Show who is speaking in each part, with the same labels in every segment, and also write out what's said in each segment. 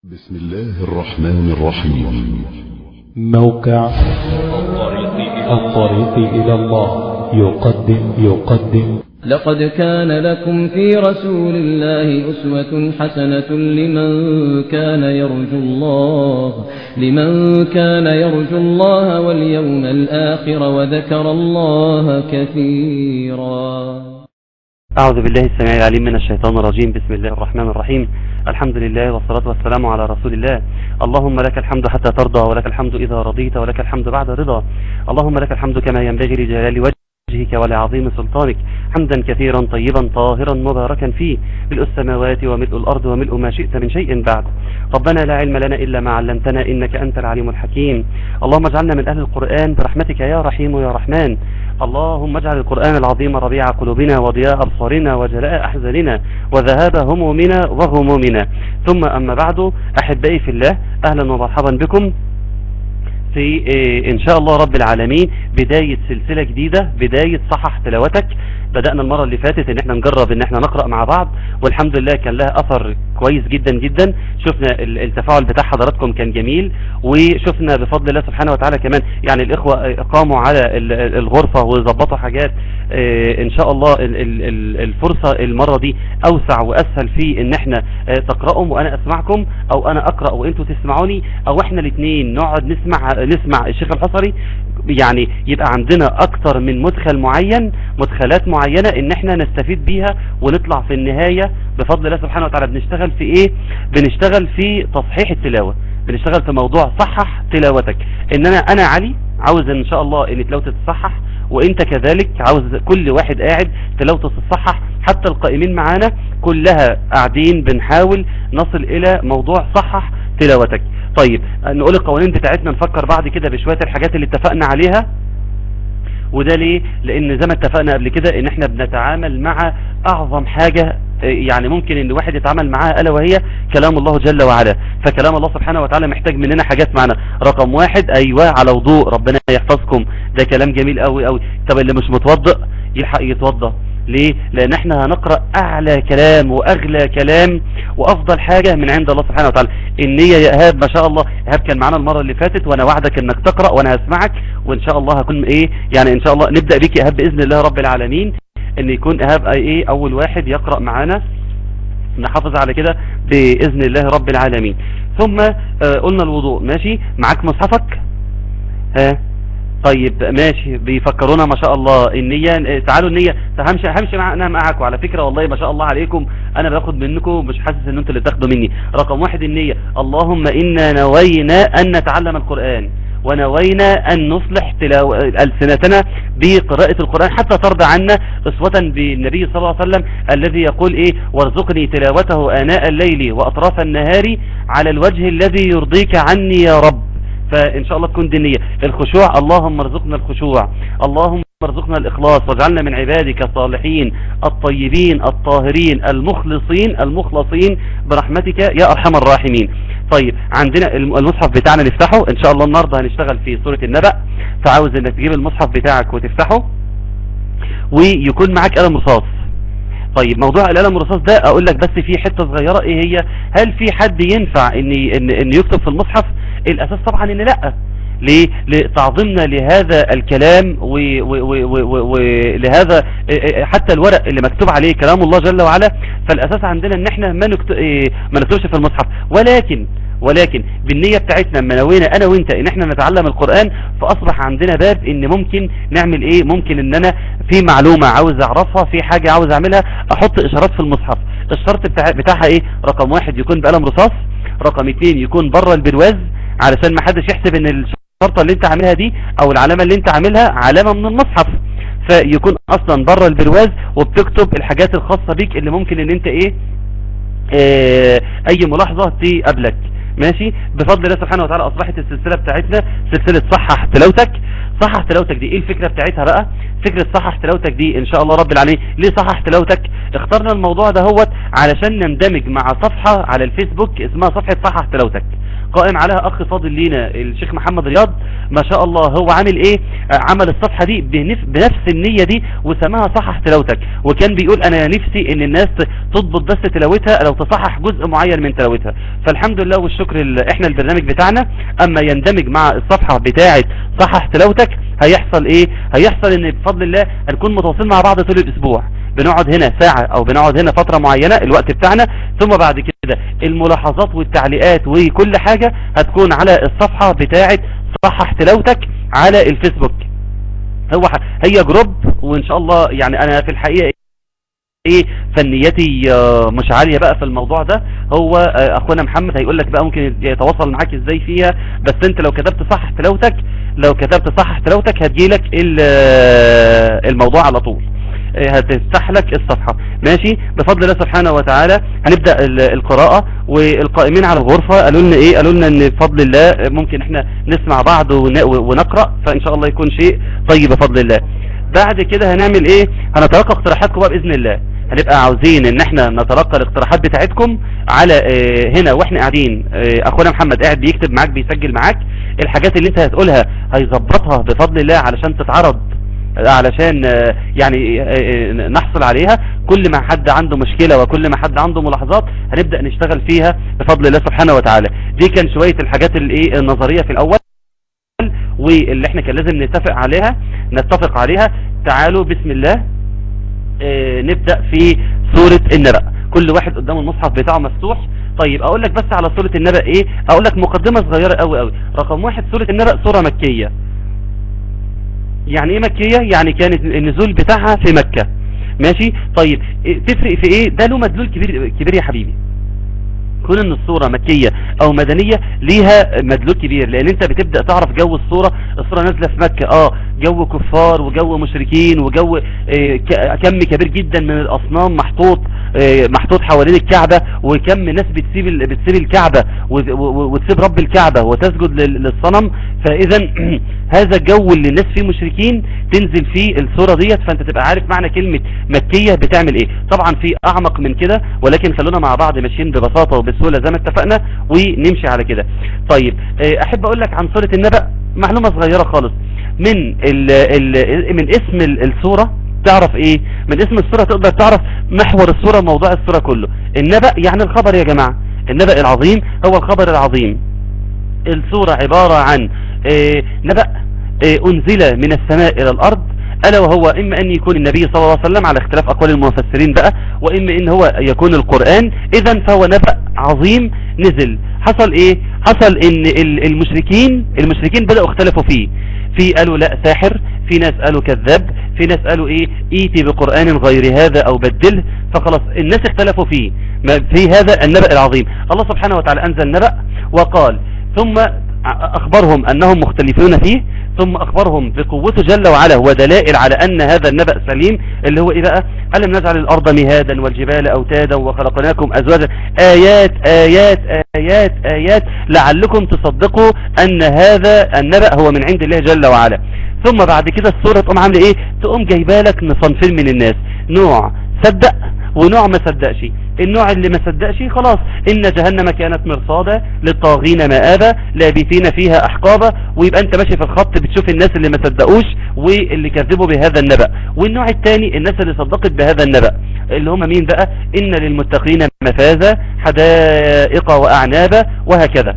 Speaker 1: بسم الله الرحمن الرحيم
Speaker 2: موقع الطريق إلى الله يقدم يقدم
Speaker 3: لقد كان لكم في رسول الله أسوة حسنة لمن كان يرجو الله لمن كان يرجو الله واليوم الآخر وذكر الله كثيرا
Speaker 4: أعوذ بالله السميع العليم من الشيطان الرجيم بسم الله الرحمن الرحيم الحمد لله والصلاة والسلام على رسول الله اللهم لك الحمد حتى ترضى ولك الحمد إذا رضيت ولك الحمد بعد رضا اللهم لك الحمد كما ينبغي لجلال وجهك ولعظيم سلطانك حمدا كثيرا طيبا طاهرا مباركا فيه ملء السماوات وملء الأرض وملء ما شئت من شيء بعد ربنا لا علم لنا إلا ما علمتنا إنك أنت العليم الحكيم اللهم اجعلنا من أهل القرآن برحمتك يا رحيم يا رحمن اللهم اجعل القرآن العظيم ربيع قلوبنا وضياء أبصارنا وجلاء أحزاننا وذهاب همومنا وغمومنا ثم أما بعد أحبائي في الله أهلا ومرحبا بكم في إن شاء الله رب العالمين بداية سلسلة جديدة بداية صحح تلاوتك بدأنا المرة اللي فاتت ان احنا نجرب ان احنا نقرأ مع بعض والحمد لله كان لها اثر كويس جدا جدا شفنا التفاعل بتاع حضراتكم كان جميل وشفنا بفضل الله سبحانه وتعالى كمان يعني الاخوة قاموا على الغرفة وظبطوا حاجات ان شاء الله الفرصة المرة دي اوسع واسهل في ان احنا تقرأهم وانا اسمعكم او انا اقرأ وانتوا تسمعوني او احنا الاثنين نقعد نسمع نسمع الشيخ الحصري يعني يبقى عندنا اكتر من مدخل معين مدخلات معينة ان احنا نستفيد بيها ونطلع في النهاية بفضل الله سبحانه وتعالى بنشتغل في ايه بنشتغل في تصحيح التلاوة بنشتغل في موضوع صحح تلاوتك ان انا انا علي عاوز ان شاء الله ان تلاوتي تتصحح وانت كذلك عاوز كل واحد قاعد تلاوته تتصحح حتى القائمين معانا كلها قاعدين بنحاول نصل الى موضوع صحح تلاوتك طيب نقول القوانين بتاعتنا نفكر بعد كده بشوية الحاجات اللي اتفقنا عليها وده ليه لان زي ما اتفقنا قبل كده ان احنا بنتعامل مع اعظم حاجة يعني ممكن ان واحد يتعامل معاها الا وهي كلام الله جل وعلا فكلام الله سبحانه وتعالى محتاج مننا حاجات معنا رقم واحد ايوه على وضوء ربنا يحفظكم ده كلام جميل قوي قوي طب اللي مش متوضئ يلحق يتوضأ ليه لان احنا هنقرأ اعلى كلام واغلى كلام وافضل حاجة من عند الله سبحانه وتعالى النية يا ايهاب ما شاء الله ايهاب كان معانا المرة اللي فاتت وانا وعدك انك تقرأ وانا هسمعك وان شاء الله هكون ايه يعني ان شاء الله نبدأ بيك ايهاب باذن الله رب العالمين ان يكون ايهاب ايه اول واحد يقرأ معانا نحافظ على كده باذن الله رب العالمين ثم آه قلنا الوضوء ماشي معاك مصحفك ها طيب ماشي بيفكرونا ما شاء الله النية تعالوا النية همشي همشي معنا معاك وعلى فكرة والله ما شاء الله عليكم انا باخد منكم مش حاسس ان انتوا اللي بتاخدوا مني رقم واحد النية اللهم انا نوينا ان نتعلم القرآن ونوينا ان نصلح تلاو... ألسنتنا بقراءة القرآن حتى ترضى عنا اسوة بالنبي صلى الله عليه وسلم الذي يقول ايه وارزقني تلاوته آناء الليل واطراف النهار على الوجه الذي يرضيك عني يا رب فإن شاء الله تكون دينية الخشوع اللهم ارزقنا الخشوع اللهم ارزقنا الإخلاص واجعلنا من عبادك الصالحين الطيبين الطاهرين المخلصين المخلصين برحمتك يا أرحم الراحمين طيب عندنا المصحف بتاعنا نفتحه إن شاء الله النهاردة هنشتغل في سورة النبأ فعاوز انك تجيب المصحف بتاعك وتفتحه ويكون معك قلم رصاص طيب موضوع القلم الرصاص ده اقول لك بس في حتة صغيرة ايه هي هل في حد ينفع ان ان, إن يكتب في المصحف الاساس طبعا ان لا ليه لتعظيمنا لهذا الكلام ولهذا حتى الورق اللي مكتوب عليه كلام الله جل وعلا فالاساس عندنا ان احنا ما ما نكتبش في المصحف ولكن ولكن بالنية بتاعتنا لما نوينا انا وانت ان احنا نتعلم القرآن فاصبح عندنا باب ان ممكن نعمل ايه ممكن ان انا في معلومة عاوز اعرفها في حاجة عاوز اعملها احط اشارات في المصحف الشرط بتاع بتاعها ايه رقم واحد يكون بقلم رصاص رقم اتنين يكون بره البرواز علشان ما حدش يحسب ان الشرطة اللي انت عاملها دي او العلامة اللي انت عاملها علامة من المصحف فيكون اصلا بره البرواز وبتكتب الحاجات الخاصة بيك اللي ممكن ان انت ايه اه اي ملاحظة تقابلك ماشي بفضل الله سبحانه وتعالى اصبحت السلسلة بتاعتنا سلسلة صحح تلاوتك صحح تلاوتك دي ايه الفكرة بتاعتها بقى فكرة صحح تلاوتك دي ان شاء الله رب العالمين ليه صحح تلاوتك اخترنا الموضوع ده هوت علشان نندمج مع صفحة على الفيسبوك اسمها صفحة صحح تلاوتك قائم عليها اخ فاضل لينا الشيخ محمد رياض ما شاء الله هو عامل ايه آه، عمل الصفحة دي بنف- بنفس النية دي وسماها صحح تلاوتك وكان بيقول انا نفسي ان الناس تضبط بس تلاوتها لو تصحح جزء معين من تلاوتها فالحمد لله والشكر ال- احنا البرنامج بتاعنا اما يندمج مع الصفحة بتاعة صحح تلاوتك هيحصل ايه هيحصل ان بفضل الله هنكون متواصلين مع بعض طول الاسبوع بنقعد هنا ساعة او بنقعد هنا فترة معينة الوقت بتاعنا ثم بعد كده الملاحظات والتعليقات وكل حاجة هتكون على الصفحة بتاعة صحح تلاوتك على الفيسبوك هو ح- هي جروب وان شاء الله يعني انا في الحقيقة ايه فنيتي آه، مش عالية بقى في الموضوع ده هو آه، اخونا محمد هيقول لك بقى ممكن يتواصل معاك ازاي فيها بس انت لو كتبت صحح تلاوتك لو كتبت صحح تلاوتك هتجيلك ال- آه، الموضوع على طول آه، هتفتح لك الصفحة ماشي بفضل الله سبحانه وتعالى هنبدأ ال- القراءة والقائمين على الغرفة قالوا لنا ايه قالوا لنا ان بفضل الله ممكن احنا نسمع بعض ون- ونقرأ فان شاء الله يكون شيء طيب بفضل الله بعد كده هنعمل ايه هنتلقى اقتراحاتكم بقى باذن الله هنبقى عاوزين ان احنا نتلقى الاقتراحات بتاعتكم على اه هنا واحنا قاعدين اه اخونا محمد قاعد بيكتب معاك بيسجل معاك الحاجات اللي انت هتقولها هيظبطها بفضل الله علشان تتعرض علشان اه يعني اه نحصل عليها كل ما حد عنده مشكلة وكل ما حد عنده ملاحظات هنبدأ نشتغل فيها بفضل الله سبحانه وتعالى دي كان شوية الحاجات الايه النظرية في الاول واللي احنا كان لازم نتفق عليها نتفق عليها تعالوا بسم الله اه نبدأ في سورة النبأ كل واحد قدام المصحف بتاعه مفتوح طيب اقول لك بس على سورة النبأ ايه اقول لك مقدمة صغيرة قوي قوي رقم واحد سورة النبأ سورة مكية يعني ايه مكية يعني كانت النزول بتاعها في مكة ماشي طيب إيه تفرق في ايه ده له مدلول كبير كبير يا حبيبي كون ان الصورة مكية او مدنية ليها مدلول كبير لان انت بتبدأ تعرف جو الصورة الصورة نازلة في مكة اه جو كفار وجو مشركين وجو اه كم كبير جدا من الاصنام محطوط اه محطوط حوالين الكعبة وكم ناس بتسيب بتسيب الكعبة وتسيب رب الكعبة وتسجد للصنم فاذا هذا الجو اللي الناس فيه مشركين تنزل فيه الصورة ديت فانت تبقى عارف معنى كلمة مكية بتعمل ايه طبعا في اعمق من كده ولكن خلونا مع بعض ماشيين ببساطة وبسهولة زي ما اتفقنا ونمشي على كده طيب احب اقول لك عن سورة النبأ معلومة صغيرة خالص من ال ال من اسم السورة تعرف ايه من اسم السورة تقدر تعرف محور السورة موضوع السورة كله النبأ يعني الخبر يا جماعة النبأ العظيم هو الخبر العظيم السورة عبارة عن اه نبأ اه انزل من السماء الى الارض ألا وهو إما أن يكون النبي صلى الله عليه وسلم على اختلاف أقوال المفسرين بقى وإما أن هو يكون القرآن إذا فهو نبأ عظيم نزل حصل إيه حصل إن المشركين المشركين بدأوا اختلفوا فيه في قالوا لا ساحر في ناس قالوا كذاب في ناس قالوا ايه ايتي بقرآن غير هذا او بدله فخلاص الناس اختلفوا فيه في هذا النبأ العظيم الله سبحانه وتعالى انزل نبأ وقال ثم اخبرهم انهم مختلفون فيه ثم اخبرهم بقوته جل وعلا ودلائل على ان هذا النبأ سليم اللي هو ايه بقى ألم نجعل الارض مهادا والجبال اوتادا وخلقناكم ازواجا ايات ايات ايات ايات لعلكم تصدقوا ان هذا النبأ هو من عند الله جل وعلا ثم بعد كده السورة تقوم عامله ايه تقوم جايبالك صنفين من الناس نوع صدق ونوع ما صدقش النوع اللي ما صدقش خلاص إن جهنم كانت مرصادا للطاغين مآبا لابثين فيها أحقابا ويبقى أنت ماشي في الخط بتشوف الناس اللي ما صدقوش واللي كذبوا بهذا النبأ والنوع الثاني الناس اللي صدقت بهذا النبأ اللي هم مين بقى إن للمتقين مفازا حدائق وأعنابا وهكذا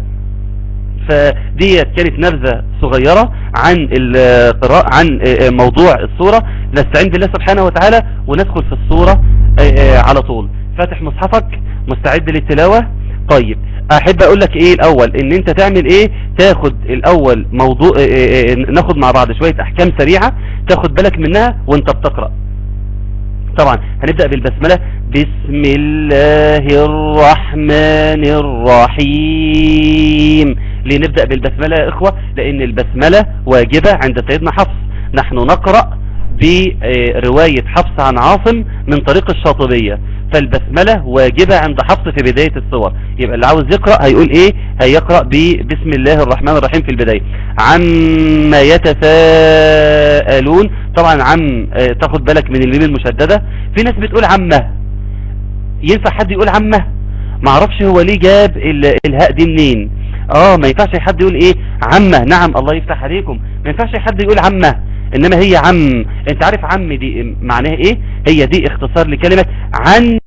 Speaker 4: فديت كانت نبذة صغيرة عن القراءة عن موضوع الصورة نستعين بالله سبحانه وتعالى وندخل في الصورة على طول فاتح مصحفك مستعد للتلاوة طيب احب اقول لك ايه الاول ان انت تعمل ايه تاخد الاول موضوع ناخد مع بعض شوية احكام سريعة تاخد بالك منها وانت بتقرأ طبعا هنبدأ بالبسملة بسم الله الرحمن الرحيم ليه نبدأ بالبسملة يا اخوة لان البسملة واجبة عند سيدنا حفص نحن نقرأ برواية حفص عن عاصم من طريق الشاطبية فالبسملة واجبة عند حفص في بداية السور يبقى اللي عاوز يقرأ هيقول ايه هيقرأ بسم الله الرحمن الرحيم في البداية عما يتساءلون طبعا عم آه، تاخد بالك من الميم المشددة في ناس بتقول عمه ينفع حد يقول عمه معرفش هو ليه جاب ال- الهاء دي منين اه ما ينفعش حد يقول ايه عمه نعم الله يفتح عليكم ما ينفعش حد يقول عمه انما هي عم انت عارف عم دي معناها ايه هي دي اختصار لكلمة عن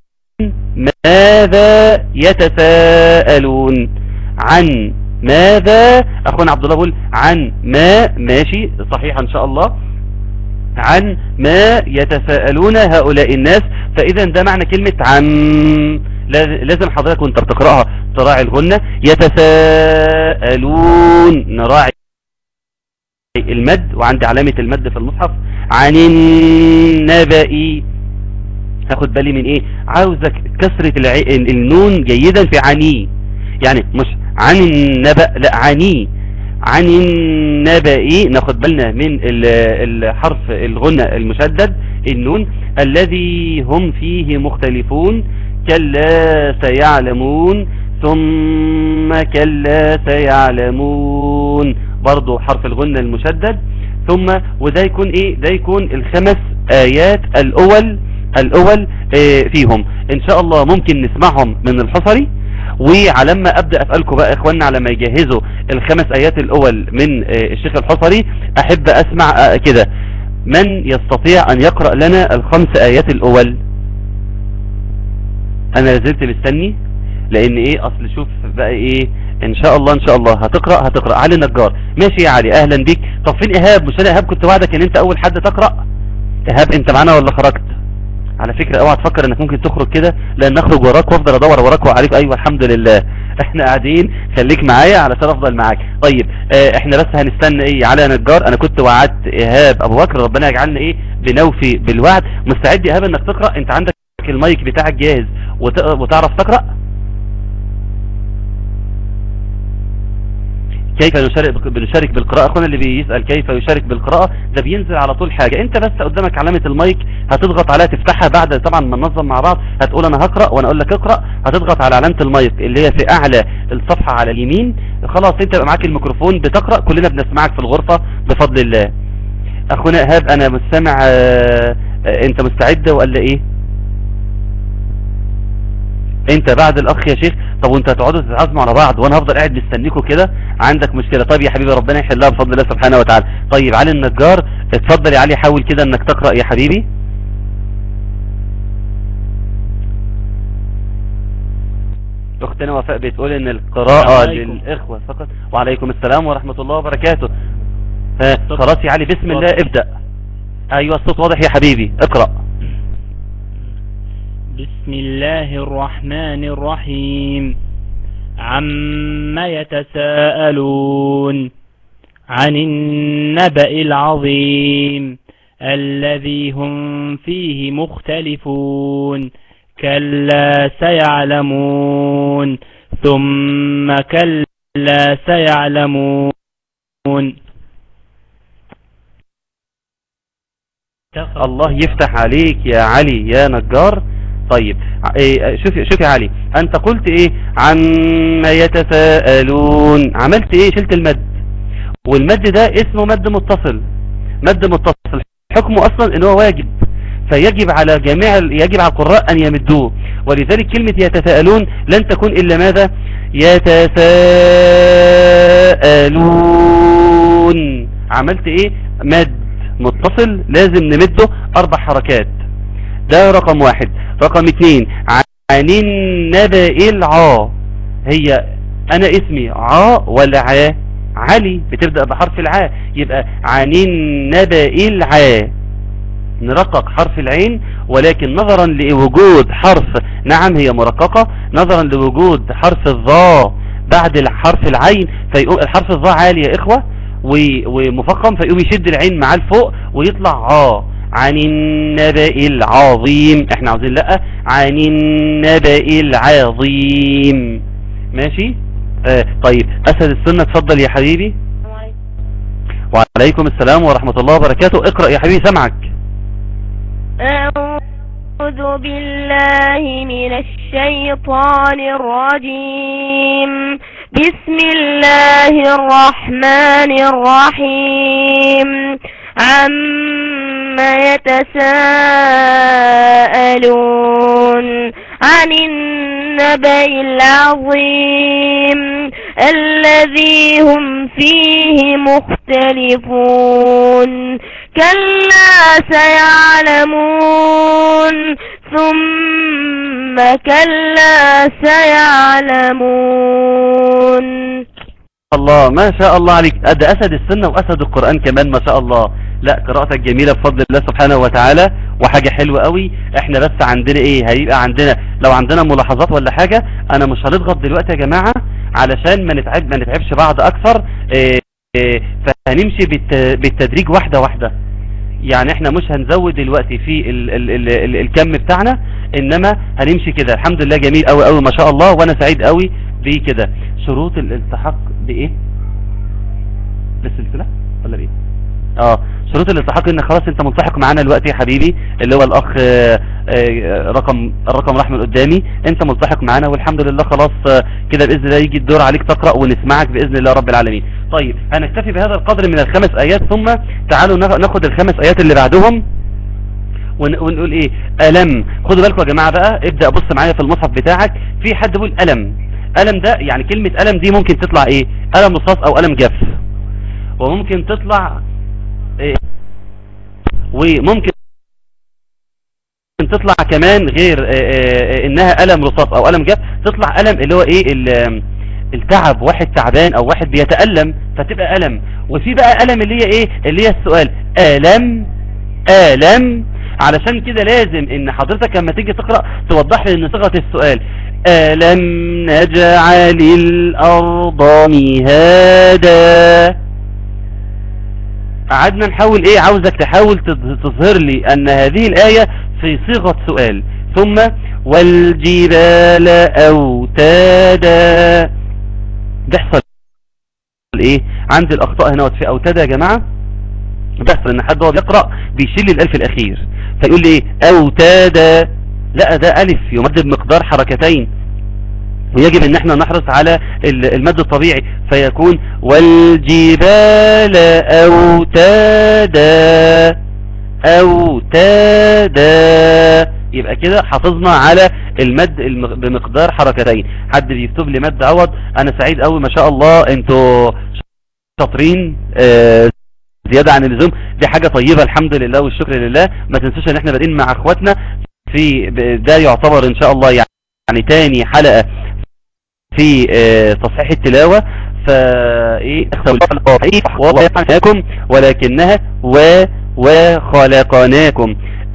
Speaker 4: ماذا يتساءلون عن ماذا اخونا عبد الله بيقول عن ما ماشي صحيح ان شاء الله عن ما يتساءلون هؤلاء الناس فاذا ده معنى كلمة عن لاز- لازم حضرتك وانت بتقرأها تراعي الغنة يتساءلون نراعي المد وعندي علامة المد في المصحف عن النبأ هاخد بالي من ايه عاوزك كسرة الع... النون جيدا في عني يعني مش عن النبأ لا عني عن النبأ ناخد بالنا من ال- الحرف الغنة المشدد النون الذي هم فيه مختلفون كلا سيعلمون ثم كلا سيعلمون برضو حرف الغنة المشدد ثم وده يكون ايه ده يكون الخمس ايات الاول الاول آه، فيهم ان شاء الله ممكن نسمعهم من الحصري وعلى ما ابدا اسالكم بقى اخواننا على ما يجهزوا الخمس ايات الاول من آه، الشيخ الحصري احب اسمع آه، كده من يستطيع ان يقرا لنا الخمس ايات الاول انا لازلت مستني لان ايه اصل شوف بقى ايه ان شاء الله ان شاء الله هتقرا هتقرا علي نجار ماشي يا علي اهلا بيك طب فين ايهاب مش انا ايهاب كنت وعدك ان انت اول حد تقرا ايهاب انت معانا ولا خرجت على فكرة اوعى تفكر انك ممكن تخرج كده لان اخرج وراك وافضل ادور وراك واعرف ايوه الحمد لله احنا قاعدين خليك معايا علشان افضل معاك طيب اه احنا بس هنستنى ايه على نجار انا كنت وعدت ايهاب ابو بكر ربنا يجعلنا ايه بنوفي بالوعد مستعد يا ايهاب انك تقرا انت عندك المايك بتاعك جاهز وت- وتعرف تقرا كيف نشارك بنشارك بالقراءة اخونا اللي بيسأل كيف يشارك بالقراءة ده بينزل على طول حاجة انت بس قدامك علامة المايك هتضغط عليها تفتحها بعد طبعا ما ننظم مع بعض هتقول انا هقرأ وانا اقول لك اقرأ هتضغط على علامة المايك اللي هي في اعلى الصفحة على اليمين خلاص انت بقى معاك الميكروفون بتقرأ كلنا بنسمعك في الغرفة بفضل الله اخونا ايهاب انا مستمع آه، آه، انت مستعد ولا ايه انت بعد الاخ يا شيخ طب وانت هتقعدوا تتعازموا على بعض وانا هفضل قاعد مستنيكوا كده عندك مشكلة طيب يا حبيبي ربنا يحلها بفضل الله سبحانه وتعالى طيب علي النجار اتفضل يا علي حاول كده انك تقرأ يا حبيبي اختنا وفاء بتقول ان القراءة
Speaker 5: السلام عليكم.
Speaker 4: للاخوة فقط وعليكم السلام ورحمة الله وبركاته ها خلاص يا علي بسم الله ابدأ ايوه الصوت واضح يا حبيبي اقرأ
Speaker 5: بسم الله الرحمن الرحيم عما يتساءلون عن النبأ العظيم الذي هم فيه مختلفون كلا سيعلمون ثم كلا سيعلمون
Speaker 4: الله يفتح عليك يا علي يا نجار طيب إيه شوف شوف يا علي انت قلت ايه عما يتساءلون عملت ايه شلت المد والمد ده اسمه مد متصل مد متصل حكمه اصلا ان هو واجب فيجب على جميع يجب على القراء ان يمدوه ولذلك كلمة يتساءلون لن تكون الا ماذا يتساءلون عملت ايه مد متصل لازم نمده اربع حركات ده رقم واحد رقم اتنين عن النبأ العا هي انا اسمي عا ولا عا علي بتبدأ بحرف العا يبقى عن النبأ العا نرقق حرف العين ولكن نظرا لوجود حرف نعم هي مرققة نظرا لوجود حرف الظا بعد حرف العين فيقوم الحرف الظا عالي يا اخوة و- ومفخم فيقوم يشد العين معاه لفوق ويطلع عا عن النبأ العظيم احنا عاوزين لا عن النبأ العظيم ماشي آه طيب اسد السنة اتفضل يا حبيبي وعليكم السلام ورحمة الله وبركاته اقرأ يا حبيبي سمعك
Speaker 6: أعوذ بالله من الشيطان الرجيم بسم الله الرحمن الرحيم عما يتساءلون عن النبأ العظيم الذي هم فيه مختلفون كلا سيعلمون ثم كلا سيعلمون
Speaker 4: الله ما شاء الله عليك ده أسد السنة وأسد القرآن كمان ما شاء الله لا قراءتك جميلة بفضل الله سبحانه وتعالى وحاجة حلوة قوي احنا بس عندنا ايه هيبقى عندنا لو عندنا ملاحظات ولا حاجة انا مش هنضغط دلوقتي يا جماعة علشان ما نتعب ما نتعبش بعض اكثر اه اه فهنمشي بالت- بالتدريج واحدة واحدة يعني احنا مش هنزود دلوقتي في ال ال ال ال الكم بتاعنا انما هنمشي كده الحمد لله جميل قوي قوي ما شاء الله وانا سعيد قوي بكده شروط الالتحاق بايه بالسلسلة ولا بايه اه شروط الالتحاق ان خلاص انت ملتحق معانا دلوقتي يا حبيبي اللي هو الاخ آه، آه، رقم الرقم رحمه قدامي انت ملتحق معانا والحمد لله خلاص آه، كده باذن الله يجي الدور عليك تقرا ونسمعك باذن الله رب العالمين طيب هنكتفي بهذا القدر من الخمس ايات ثم تعالوا ناخ- ناخد الخمس ايات اللي بعدهم ون- ونقول ايه ألم خدوا بالكم يا جماعة بقى ابدأ بص معايا في المصحف بتاعك في حد بيقول ألم ألم ده يعني كلمة ألم دي ممكن تطلع ايه ألم رصاص او ألم جف وممكن تطلع إيه وممكن تطلع كمان غير آه، آه، انها ألم رصاص او ألم جف تطلع ألم اللي هو ايه ال- التعب واحد تعبان او واحد بيتألم فتبقى ألم وفي بقى ألم اللي هي ايه اللي هي السؤال ألم ألم علشان كده لازم ان حضرتك لما تيجي تقرأ توضح لي ان صيغة السؤال ألم نجعل الأرض مهادا قعدنا نحاول ايه عاوزك تحاول تظ- تظهر لي ان هذه الآية في صيغة سؤال ثم والجبال أوتادا بيحصل ايه عند الاخطاء هنا في اوتادا يا جماعة بيحصل ان حد هو بيقرأ بيشيل الالف الاخير فيقول لي ايه اوتادا لا ده الف يمد بمقدار حركتين ويجب ان احنا نحرص على ال- المد الطبيعي فيكون والجبال اوتادا اوتادا يبقى كده حافظنا على المد الم- بمقدار حركتين حد بيكتب لي مد عوض انا سعيد قوي ما شاء الله انتوا شاطرين آه، زيادة عن اللزوم دي حاجة طيبة الحمد لله والشكر لله ما تنسوش ان احنا بادئين مع اخواتنا في ب- ده يعتبر ان شاء الله يعني يعني تاني حلقة في آه، تصحيح التلاوة فايه وخلقناكم ولكنها و وخلقناكم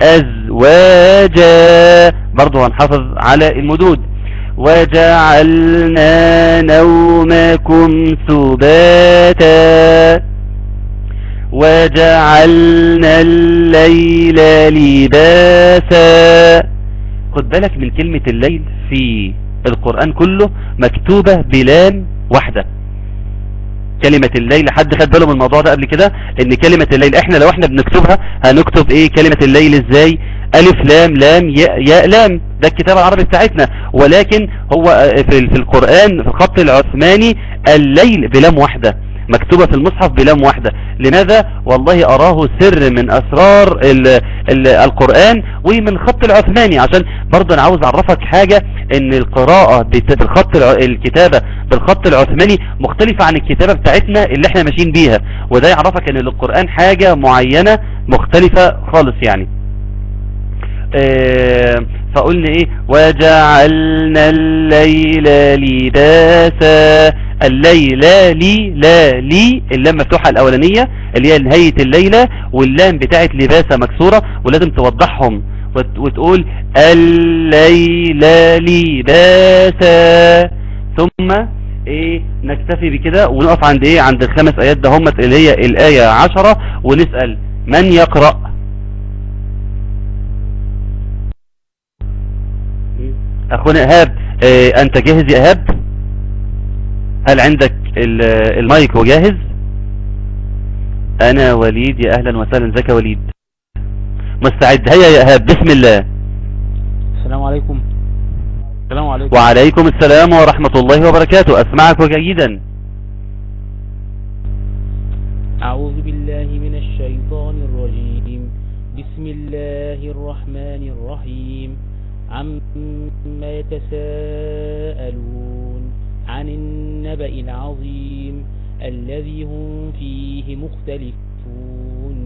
Speaker 4: ازواجا برضو هنحافظ على المدود وجعلنا نومكم سباتا وجعلنا الليل لباسا خد بالك من كلمة الليل في القرآن كله مكتوبة بلام واحدة كلمة الليل حد خد باله من الموضوع ده قبل كده ان كلمة الليل احنا لو احنا بنكتبها هنكتب ايه كلمة الليل ازاي الف لام لام ياء ياء لام ده الكتابة العربي بتاعتنا ولكن هو في, في القرآن في الخط العثماني الليل بلام واحدة مكتوبة في المصحف بلام واحدة لماذا والله أراه سر من أسرار ال ال القرآن ومن خط العثماني عشان برضه أنا عاوز أعرفك حاجة ان القراءة بت- بالخط الع- الكتابة بالخط العثماني مختلفة عن الكتابة بتاعتنا اللي احنا ماشيين بيها وده يعرفك ان القرآن حاجة معينة مختلفة خالص يعني آه، فقلنا ايه وجعلنا الليل لباسا الليل لي لا لي اللام مفتوحة الاولانية اللي هي نهاية الليلة واللام بتاعت لباسا مكسورة ولازم توضحهم وت- وتقول الليل لباسا ثم ايه نكتفي بكده ونقف عند ايه عند الخمس ايات ده هم اللي هي الاية عشرة ونسأل من يقرأ اخونا ايهاب اه انت جاهز يا ايهاب هل عندك ال- المايك وجاهز انا وليد يا اهلا وسهلا ازيك يا وليد مستعد هيا يا ايهاب بسم الله
Speaker 7: السلام عليكم السلام عليكم
Speaker 4: وعليكم السلام ورحمة الله وبركاته اسمعك جيدا
Speaker 7: أعوذ بالله من الشيطان الرجيم بسم الله الرحمن الرحيم عما يتساءلون عن النبأ العظيم الذي هم فيه مختلفون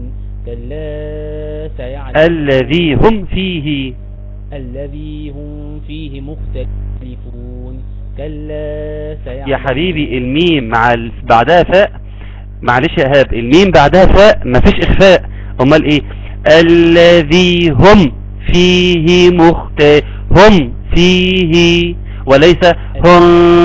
Speaker 7: كلا سيعلم
Speaker 4: الذي هم فيه
Speaker 7: الذي هم فيه مختلفون كلا سيعلم
Speaker 4: يا حبيبي الميم مع ال... بعدها فاء معلش يا ايهاب الميم بعدها فاء مفيش اخفاء امال ايه الذي هم فيه مخت هم فيه وليس هم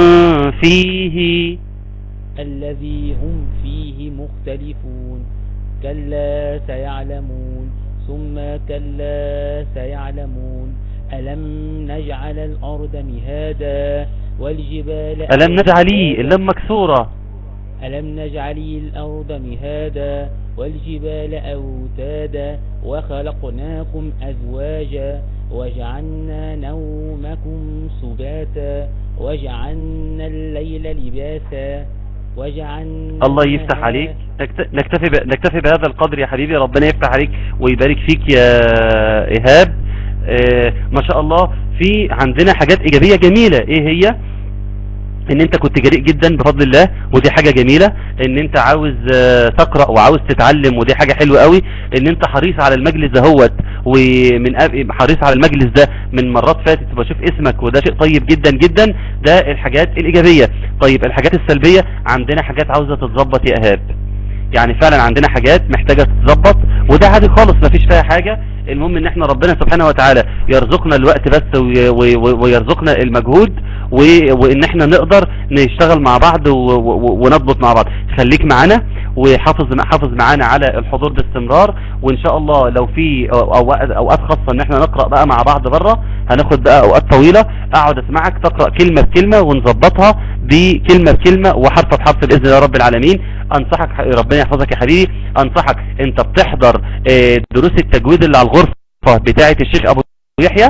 Speaker 4: فيه
Speaker 7: الذي هم فيه مختلفون كلا سيعلمون ثم كلا سيعلمون ألم نجعل الأرض مهادا والجبال
Speaker 4: ألم نجعلي اللام مكسورة
Speaker 7: ألم نجعل الأرض مهادا والجبال أوتادا وخلقناكم أزواجا وجعلنا نومكم سباتا وجعلنا الليل لباسا وجعلنا
Speaker 4: الله يفتح عليك نكت- نكتفي ب... نكتفي بهذا القدر يا حبيبي ربنا يفتح عليك ويبارك فيك يا إيهاب آه ما شاء الله في عندنا حاجات إيجابية جميلة إيه هي ان انت كنت جريء جدا بفضل الله ودي حاجة جميلة ان انت عاوز آه، تقرأ وعاوز تتعلم ودي حاجة حلوة قوي ان انت حريص على المجلس دهوت ومن أب... حريص على المجلس ده من مرات فاتت بشوف اسمك وده شيء طيب جدا جدا ده الحاجات الايجابية طيب الحاجات السلبية عندنا حاجات عاوزة تتظبط يا ايهاب يعني فعلا عندنا حاجات محتاجة تتظبط وده عادي خالص مفيش فيها حاجة المهم ان احنا ربنا سبحانه وتعالى يرزقنا الوقت بس وي- وي- وي- ويرزقنا المجهود و- وان احنا نقدر نشتغل مع بعض و- و- ونضبط مع بعض خليك معانا وحافظ حافظ معانا على الحضور باستمرار وان شاء الله لو في أو- أو- اوقات خاصة ان احنا نقرأ بقى مع بعض بره هناخد بقى اوقات طويلة اقعد اسمعك تقرأ كلمة بكلمة ونظبطها بكلمة بكلمة وحرف بحرف باذن الله رب العالمين انصحك ربنا يحفظك يا حبيبي انصحك انت بتحضر آه، دروس التجويد اللي على الغرفة بتاعة الشيخ ابو يحيى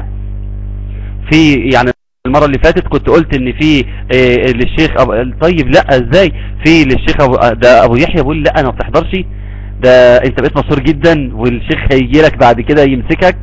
Speaker 4: في يعني المرة اللي فاتت كنت قلت ان في آه، للشيخ أبو طيب لا ازاي في للشيخ أبو ده ابو يحيى بيقول لا انا ما بتحضرش ده انت بقيت مشهور جدا والشيخ هيجي لك بعد كده يمسكك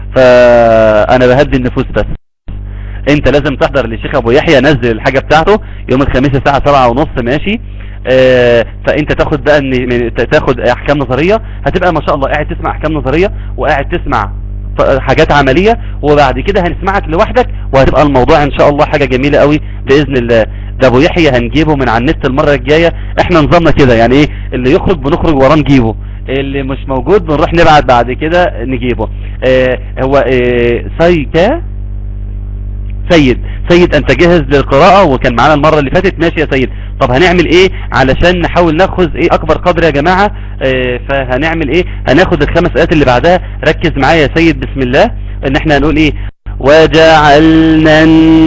Speaker 4: فانا بهدي النفوس بس انت لازم تحضر للشيخ ابو يحيى نزل الحاجة بتاعته يوم الخميس الساعة سبعة ونص ماشي آه، فانت تاخد بقى ان من- تاخد احكام نظرية هتبقى ما شاء الله قاعد تسمع احكام نظرية وقاعد تسمع ف- حاجات عملية وبعد كده هنسمعك لوحدك وهتبقى الموضوع ان شاء الله حاجة جميلة قوي باذن الله ده ابو يحيى هنجيبه من على النت المرة الجاية احنا نظامنا كده يعني ايه اللي يخرج بنخرج وراه نجيبه اللي مش موجود بنروح نبعت بعد كده نجيبه اه هو اه سايكا سيد سيد انت جاهز للقراءة وكان معانا المرة اللي فاتت ماشي يا سيد طب هنعمل ايه علشان نحاول ناخذ ايه اكبر قدر يا جماعة اه فهنعمل ايه هناخد الخمس ايات اللي بعدها ركز معايا يا سيد بسم الله ان احنا هنقول ايه وجعلنا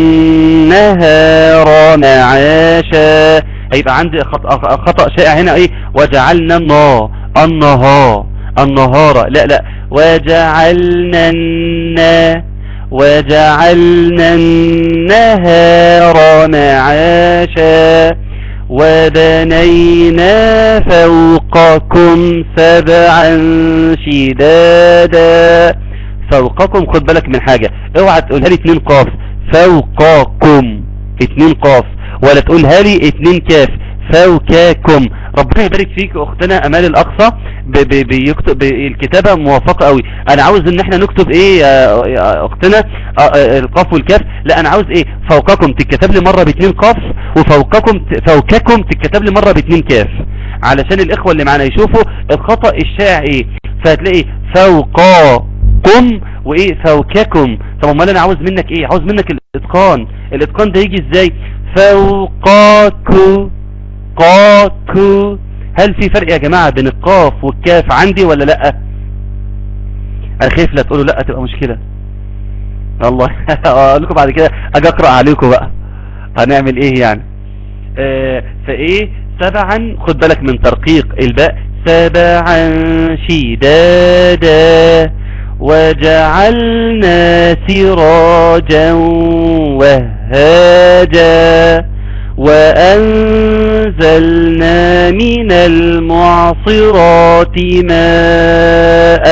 Speaker 4: النهار معاشا هيبقى عندي خطأ, خطأ شائع هنا ايه وجعلنا النا النهار النهار لا لا وجعلنا النا وجعلنا النهار معاشا وبنينا فوقكم سبعا شدادا فوقكم خد بالك من حاجة اوعى تقولها لي اتنين قاف فوقكم اتنين قاف ولا تقولها لي اتنين كاف فوكاكم ربنا يبارك فيك اختنا امال الاقصى ب- ب- بيكتب ب- الكتابة موافقة قوي انا عاوز ان احنا نكتب ايه يا يا اختنا آه، آه، القاف والكاف لا انا عاوز ايه فوقكم تتكتب لي مرة باتنين قاف وفوقكم ت- فوكاكم تتكتب لي مرة باتنين كاف علشان الاخوة اللي معانا يشوفوا الخطأ الشائع ايه فهتلاقي فوقاكم وايه فوكاكم طب امال انا عاوز منك ايه عاوز منك الاتقان الاتقان ده يجي ازاي فوقاكو قاكو هل في فرق يا جماعة بين القاف والكاف عندي ولا لا انا خايف لا تقولوا لا تبقى مشكلة والله اقول لكم بعد كده اجي اقرأ عليكم بقى هنعمل ايه يعني آه فايه سبعا خد بالك من ترقيق الباء سبعا شدادا وجعلنا سراجا وهاجا وأنزلنا من المعصرات ماء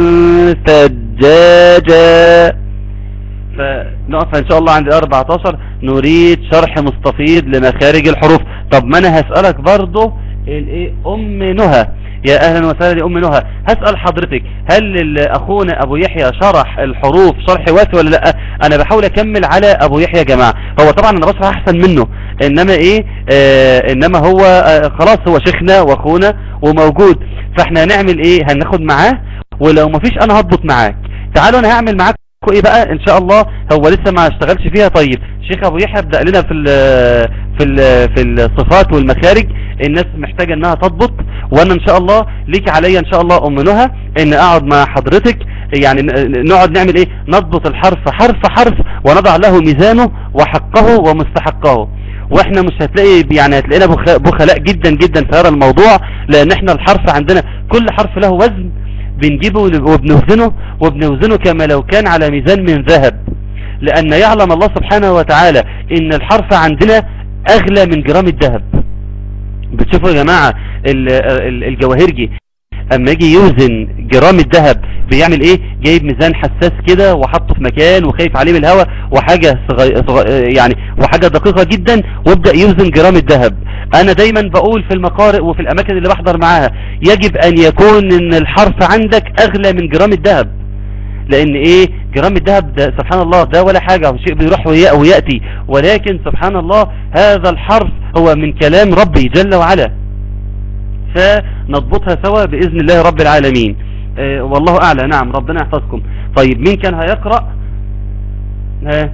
Speaker 4: ثجاجا فنقف ان شاء الله عند 14 نريد شرح مستفيض لمخارج الحروف طب ما انا هسألك برضه الايه ام نهى يا اهلا وسهلا يا ام نهى هسأل حضرتك هل ال- اخونا ابو يحيى شرح الحروف شرح وافي ولا لا انا بحاول اكمل على ابو يحيى يا جماعة هو طبعا انا بشرح احسن منه انما ايه آه انما هو آه خلاص هو شيخنا واخونا وموجود فاحنا هنعمل ايه هناخد معاه ولو مفيش انا هضبط معاك تعالوا انا هعمل معاك ايه بقى ان شاء الله هو لسه ما اشتغلش فيها طيب شيخ ابو يحيى ابدا لنا في ال في ال في الصفات والمخارج الناس محتاجه انها تضبط وانا ان شاء الله ليك عليا ان شاء الله ام نهى ان اقعد مع حضرتك يعني ن- نقعد نعمل ايه نضبط الحرف حرف حرف ونضع له ميزانه وحقه ومستحقه واحنا مش هتلاقي يعني هتلاقينا بخ- بخلاء جدا جدا في هذا الموضوع لان احنا الحرف عندنا كل حرف له وزن بنجيبه وبنوزنه وبنوزنه كما لو كان على ميزان من ذهب لأن يعلم الله سبحانه وتعالى إن الحرف عندنا أغلى من جرام الذهب بتشوفوا يا جماعة ال- ال- الجواهرجي اما يجي يوزن جرام الذهب بيعمل ايه جايب ميزان حساس كده وحطه في مكان وخايف عليه من الهواء وحاجة صغي... صغي... يعني وحاجة دقيقة جدا وابدأ يوزن جرام الذهب انا دايما بقول في المقارئ وفي الاماكن اللي بحضر معاها يجب ان يكون ان الحرف عندك اغلى من جرام الذهب لان ايه جرام الذهب ده سبحان الله ده ولا حاجة هو شيء بيروح ويا- ويأتي ولكن سبحان الله هذا الحرف هو من كلام ربي جل وعلا فنضبطها سوا بإذن الله رب العالمين آه والله أعلى نعم ربنا يحفظكم طيب مين كان هيقرأ ها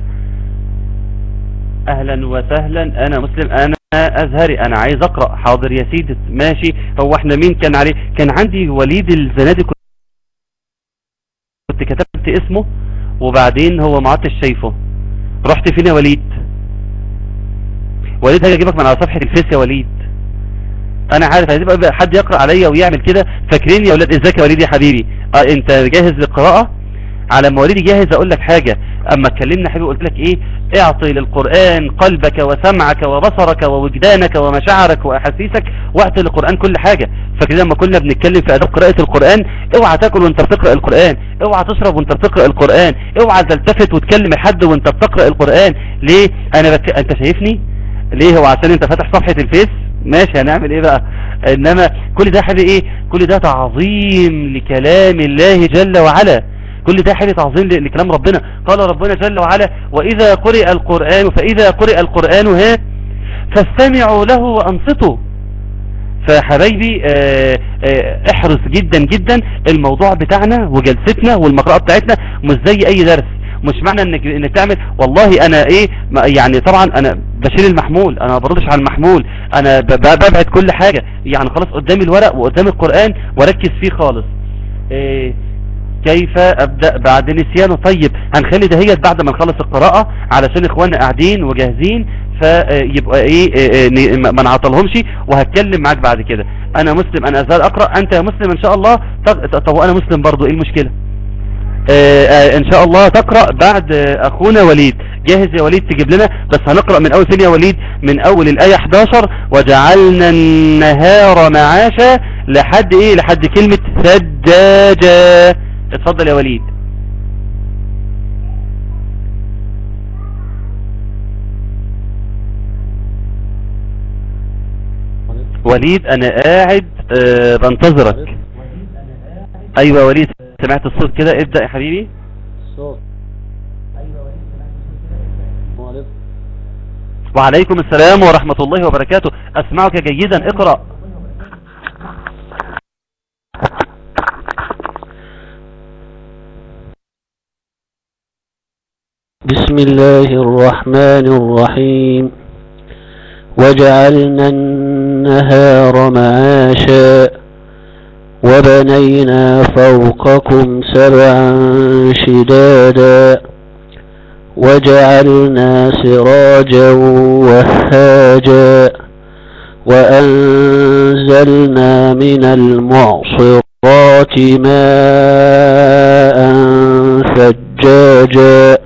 Speaker 4: أهلا وسهلا أنا مسلم أنا أزهري أنا عايز أقرأ حاضر يا سيدي ماشي هو احنا مين كان عليه كان عندي وليد الزنادي كنت كتبت اسمه وبعدين هو ما عدتش شايفه رحت فين يا وليد وليد هاجي اجيبك من على صفحة الفيس يا وليد انا عارف هتبقى بقى حد يقرأ عليا ويعمل كده فاكرين يا ولاد ازيك يا وليد يا حبيبي اه انت جاهز للقراءة على ما وليدي جاهز اقول لك حاجة اما اتكلمنا حبيبي قلت لك ايه اعطي للقرآن قلبك وسمعك وبصرك ووجدانك ومشاعرك واحاسيسك واعطي للقرآن كل حاجة فاكرين لما كنا بنتكلم في اداب قراءة القرآن اوعى تاكل وانت بتقرأ القرآن اوعى تشرب وانت بتقرأ القرآن اوعى تلتفت وتكلم حد وانت بتقرأ القرآن ليه انا بك... انت شايفني ليه هو عشان انت فاتح صفحة الفيس ماشي هنعمل ايه بقى انما كل ده حبيبي ايه كل ده تعظيم لكلام الله جل وعلا كل ده حبيبي تعظيم ل- لكلام ربنا قال ربنا جل وعلا واذا قرئ القرآن فاذا قرئ القرآن ها فاستمعوا له وانصتوا فحبايبي آه، آه، احرص جدا جدا الموضوع بتاعنا وجلستنا والمقرأة بتاعتنا مش زي اي درس مش معنى انك انك تعمل والله انا ايه ما- يعني طبعا انا بشيل المحمول انا ما بردش على المحمول انا ب- ب- ببعد كل حاجة يعني خلاص قدامي الورق وقدامي القرآن واركز فيه خالص إيه كيف ابدأ بعد نسيانه طيب هنخلي دهيت بعد ما نخلص القراءة علشان اخواننا قاعدين وجاهزين فيبقى ايه إيه، إيه، ما نعطلهمش وهتكلم معاك بعد كده انا مسلم انا ازال اقرأ انت يا مسلم ان شاء الله طب طب وانا مسلم برضو ايه المشكلة آه، آه، ان شاء الله تقرأ بعد آه، اخونا وليد جاهز يا وليد تجيب لنا بس هنقرأ من اول فين يا وليد من اول الاية 11 وجعلنا النهار معاشا لحد ايه لحد كلمة سجاجة اتفضل يا وليد وليد انا قاعد آه، بنتظرك ايوه يا وليد سمعت الصوت كده ابدأ يا حبيبي
Speaker 8: صوت وعليكم
Speaker 4: وعليكم السلام ورحمة الله وبركاته اسمعك جيدا اقرأ
Speaker 8: بسم الله الرحمن الرحيم وجعلنا النهار معاشا وبنينا فوقكم سبعا شدادا وجعلنا سراجا وهاجا وأنزلنا من المعصرات ماء وهاجا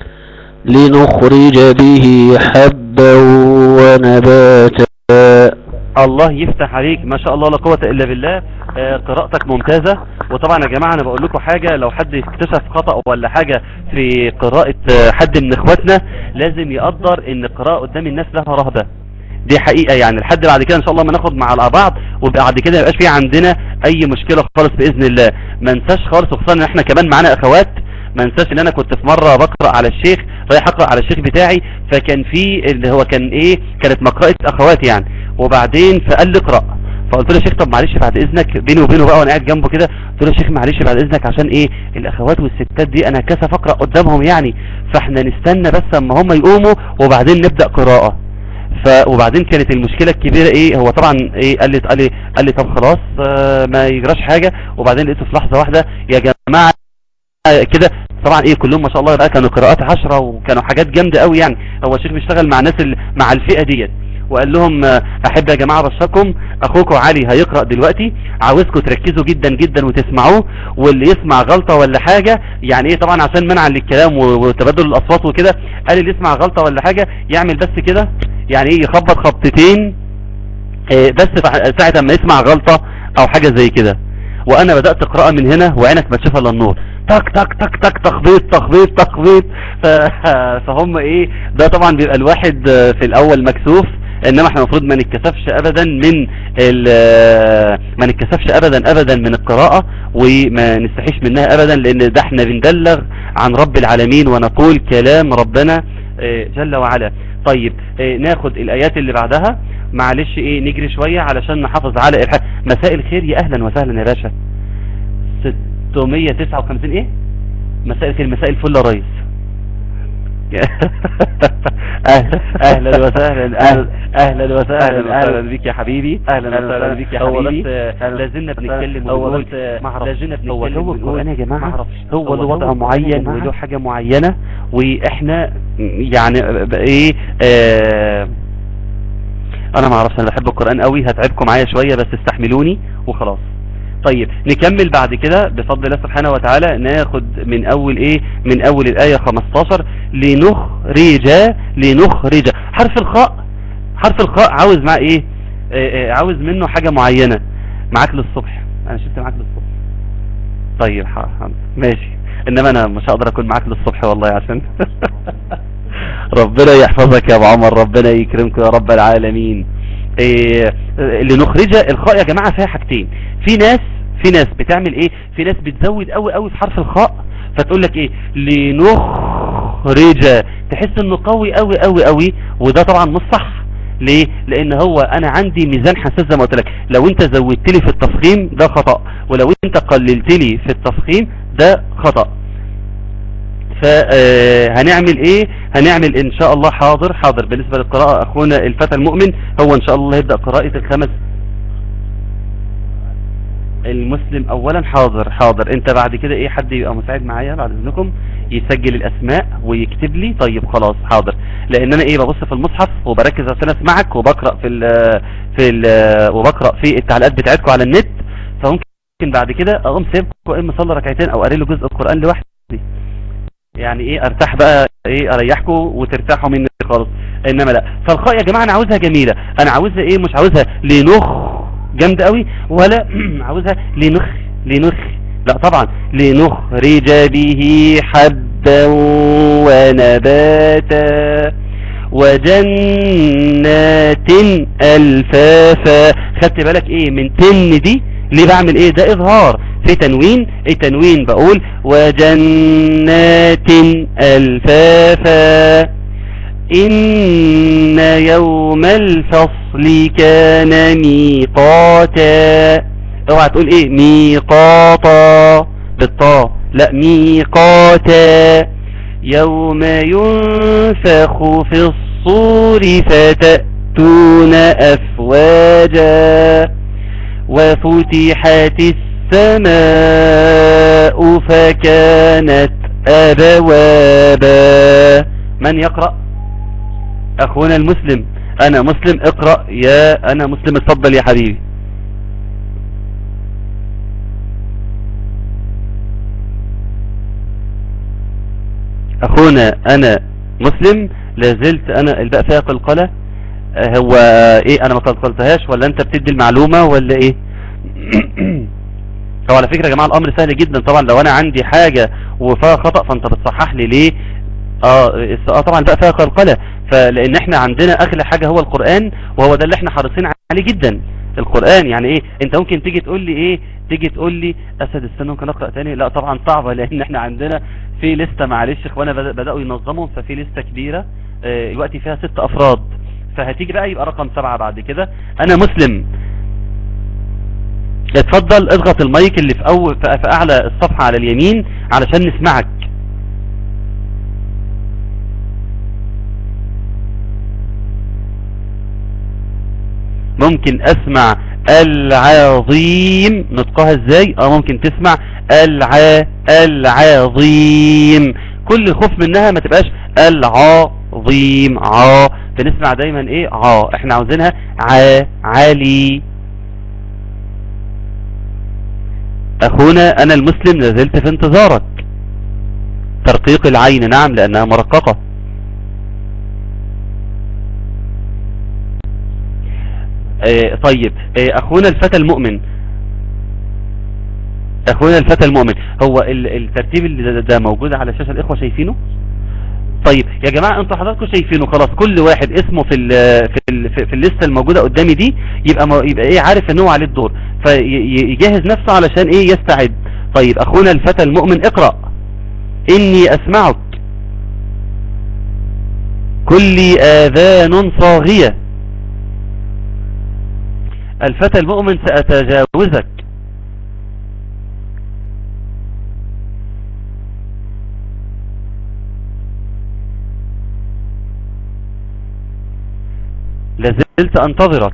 Speaker 8: لنخرج به حبا ونباتا
Speaker 4: الله يفتح عليك ما شاء الله لا قوة الا بالله آه، قراءتك ممتازة وطبعا يا جماعة انا بقول لكم حاجة لو حد اكتشف خطأ ولا حاجة في قراءة آه، حد من اخواتنا لازم يقدر ان القراءة قدام الناس لها رهبة دي حقيقة يعني لحد بعد كده ان شاء الله ما ناخد مع بعض وبعد كده يبقاش في عندنا اي مشكلة خالص باذن الله ما ننساش خالص وخصوصا ان احنا كمان معانا اخوات ما انساش ان انا كنت في مرة بقرأ على الشيخ رايح اقرأ على الشيخ بتاعي فكان في اللي هو كان ايه كانت مقرأة اخوات يعني وبعدين فقال لي اقرأ فقلت له يا شيخ طب معلش بعد اذنك بيني وبينه بقى وانا قاعد جنبه كده قلت له يا شيخ معلش بعد اذنك عشان ايه الاخوات والستات دي انا كسف اقرا قدامهم يعني فاحنا نستنى بس اما هم يقوموا وبعدين نبدا قراءه ف وبعدين كانت المشكله الكبيره ايه هو طبعا ايه قال لي قال لي قال لي طب خلاص آه ما يجراش حاجه وبعدين لقيته في لحظه واحده يا جماعه كده طبعا ايه كلهم ما شاء الله بقى كانوا قراءات عشرة وكانوا حاجات جامدة قوي يعني هو الشيخ بيشتغل مع ناس ال- مع الفئة ديت وقال لهم آه، احب يا جماعة ابشركم اخوكم علي هيقرأ دلوقتي عاوزكم تركزوا جدا جدا وتسمعوه واللي يسمع غلطة ولا حاجة يعني ايه طبعا عشان منعا للكلام و- وتبادل الاصوات وكده قال اللي يسمع غلطة ولا حاجة يعمل بس كده يعني ايه يخبط خبطتين آه، بس فع- ساعة ما يسمع غلطة او حاجة زي كده وانا بدأت اقرأ من هنا وعينك ما تشوف الا النور تك تك تك تك تخبيط تخبيط تخبيط ف- فهم ايه ده طبعا بيبقى الواحد آه، في الاول مكسوف انما احنا المفروض ما نتكسفش ابدا من ال- ما نتكسفش ابدا ابدا من القراءة وما نستحيش منها ابدا لان ده احنا بندلغ عن رب العالمين ونقول كلام ربنا آه، جل وعلا طيب آه، ناخد الايات اللي بعدها معلش ايه نجري شوية علشان نحافظ على الح... مساء الخير يا اهلا وسهلا يا باشا 659 ايه مساء الخير مساء الفل يا ريس اهلا اهلا وسهلا اهلا اهلا وسهلا اهلا بيك يا حبيبي اهلا وسهلا بيك يا حبيبي لازلنا بنتكلم ونقول لازلنا بنتكلم هو هو القران يا جماعه هو له وضع معين وله حاجه معينه واحنا يعني ب- ايه آه انا ما اعرفش انا بحب القران قوي هتعبكم معايا شويه بس استحملوني وخلاص طيب نكمل بعد كده بفضل الله سبحانه وتعالى ناخد من اول ايه من اول الايه 15 لنخرج لنخرج حرف الخاء حرف الخاء عاوز مع ايه آه، آه، عاوز منه حاجه معينه معاك للصبح انا شفت معاك للصبح طيب ح- ح- ماشي انما انا مش هقدر اكون معاك للصبح والله عشان ربنا يحفظك يا ابو عمر ربنا يكرمك يا رب العالمين إيه لنخرج الخاء يا جماعة فيها حاجتين في ناس في ناس بتعمل ايه في ناس بتزود قوي قوي في حرف الخاء فتقول لك ايه لنخرج تحس انه قوي قوي قوي قوي وده طبعا مش صح ليه لان هو انا عندي ميزان حساس زي ما قلت لك لو انت زودت لي في التفخيم ده خطأ ولو انت قللت لي في التفخيم ده خطأ فهنعمل ايه هنعمل ان شاء الله حاضر حاضر بالنسبة للقراءة اخونا الفتى المؤمن هو ان شاء الله يبدأ قراءة الخمس المسلم اولا حاضر حاضر انت بعد كده ايه حد يبقى مساعد معايا بعد اذنكم يسجل الاسماء ويكتب لي طيب خلاص حاضر لان انا ايه ببص في المصحف وبركز عشان اسمعك وبقرا في ال في ال وبقرا في التعليقات بتاعتكم على النت فممكن بعد كده اقوم سيبكم اما اصلي ركعتين او اقرا له جزء القران لوحدي يعني ايه ارتاح بقى ايه اريحكم وترتاحوا مني خالص انما لا فالخاء يا جماعه انا عاوزها جميله انا عاوزها ايه مش عاوزها لنخ جامده قوي ولا عاوزها لنخ لنخ لا طبعا لنخرج به حبا ونباتا وجنات الفافا خدت بالك ايه من تن دي ليه بعمل ايه ده اظهار في تنوين ايه تنوين بقول وجنات الفافا ان يوم الفصل كان ميقاتا اوعى تقول ايه ميقاتا بالطاء لا ميقاتا يوم ينفخ في الصور فتأتون أفواجا وفتحت السماء فكانت أبوابا من يقرأ أخونا المسلم أنا مسلم اقرأ يا أنا مسلم اتفضل يا حبيبي اخونا انا مسلم لازلت انا الباء فيها قلقلة آه، هو ايه انا ما قلقلتهاش ولا انت بتدي المعلومة ولا ايه هو على فكرة يا جماعة الامر سهل جدا طبعا لو انا عندي حاجة وفيها خطأ فانت بتصحح لي ليه اه الس- اه طبعا بقى فيها قلقلة فلان احنا عندنا اغلى حاجة هو القرآن وهو ده اللي احنا حريصين عليه جدا القرآن يعني ايه انت ممكن تيجي تقول لي ايه تيجي تقول لي اسد استنى ممكن اقرأ تاني لا طبعا صعبة لان احنا عندنا في لستة معلش اخوانا بدأ- بدأوا ينظموا ففي لستة كبيرة آه، دلوقتي فيها ست افراد فهتيجي بقى يبقى رقم سبعة بعد كده انا مسلم اتفضل اضغط المايك اللي في اول في في اعلى الصفحة على اليمين علشان نسمعك ممكن اسمع العظيم نطقها ازاي اه ممكن تسمع الع العظيم كل الخوف منها ما تبقاش العظيم ع فنسمع دايما ايه ع احنا عاوزينها ع عالي اخونا انا المسلم لازلت في انتظارك ترقيق العين نعم لانها مرققة آه طيب آه اخونا الفتى المؤمن اخونا الفتى المؤمن هو ال- الترتيب اللي ده- ده موجود على شاشة الاخوة شايفينه طيب يا جماعة انتوا حضراتكم شايفينه خلاص كل واحد اسمه في ال في ال في الليسته الموجودة قدامي دي يبقى ما يبقى ايه عارف ان هو عليه الدور فيجهز نفسه علشان ايه يستعد طيب اخونا الفتى المؤمن اقرأ اني اسمعك كل اذان صاغية الفتى المؤمن سأتجاوزك لازلت انتظرك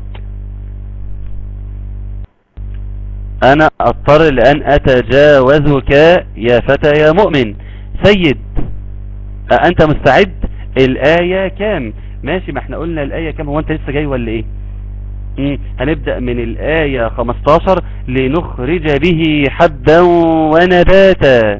Speaker 4: انا اضطر لان اتجاوزك يا فتى يا مؤمن سيد انت مستعد الاية كام ماشي ما احنا قلنا الاية كام هو انت لسه جاي ولا ايه مم. هنبدأ من الآية 15 لنخرج به حبا ونباتا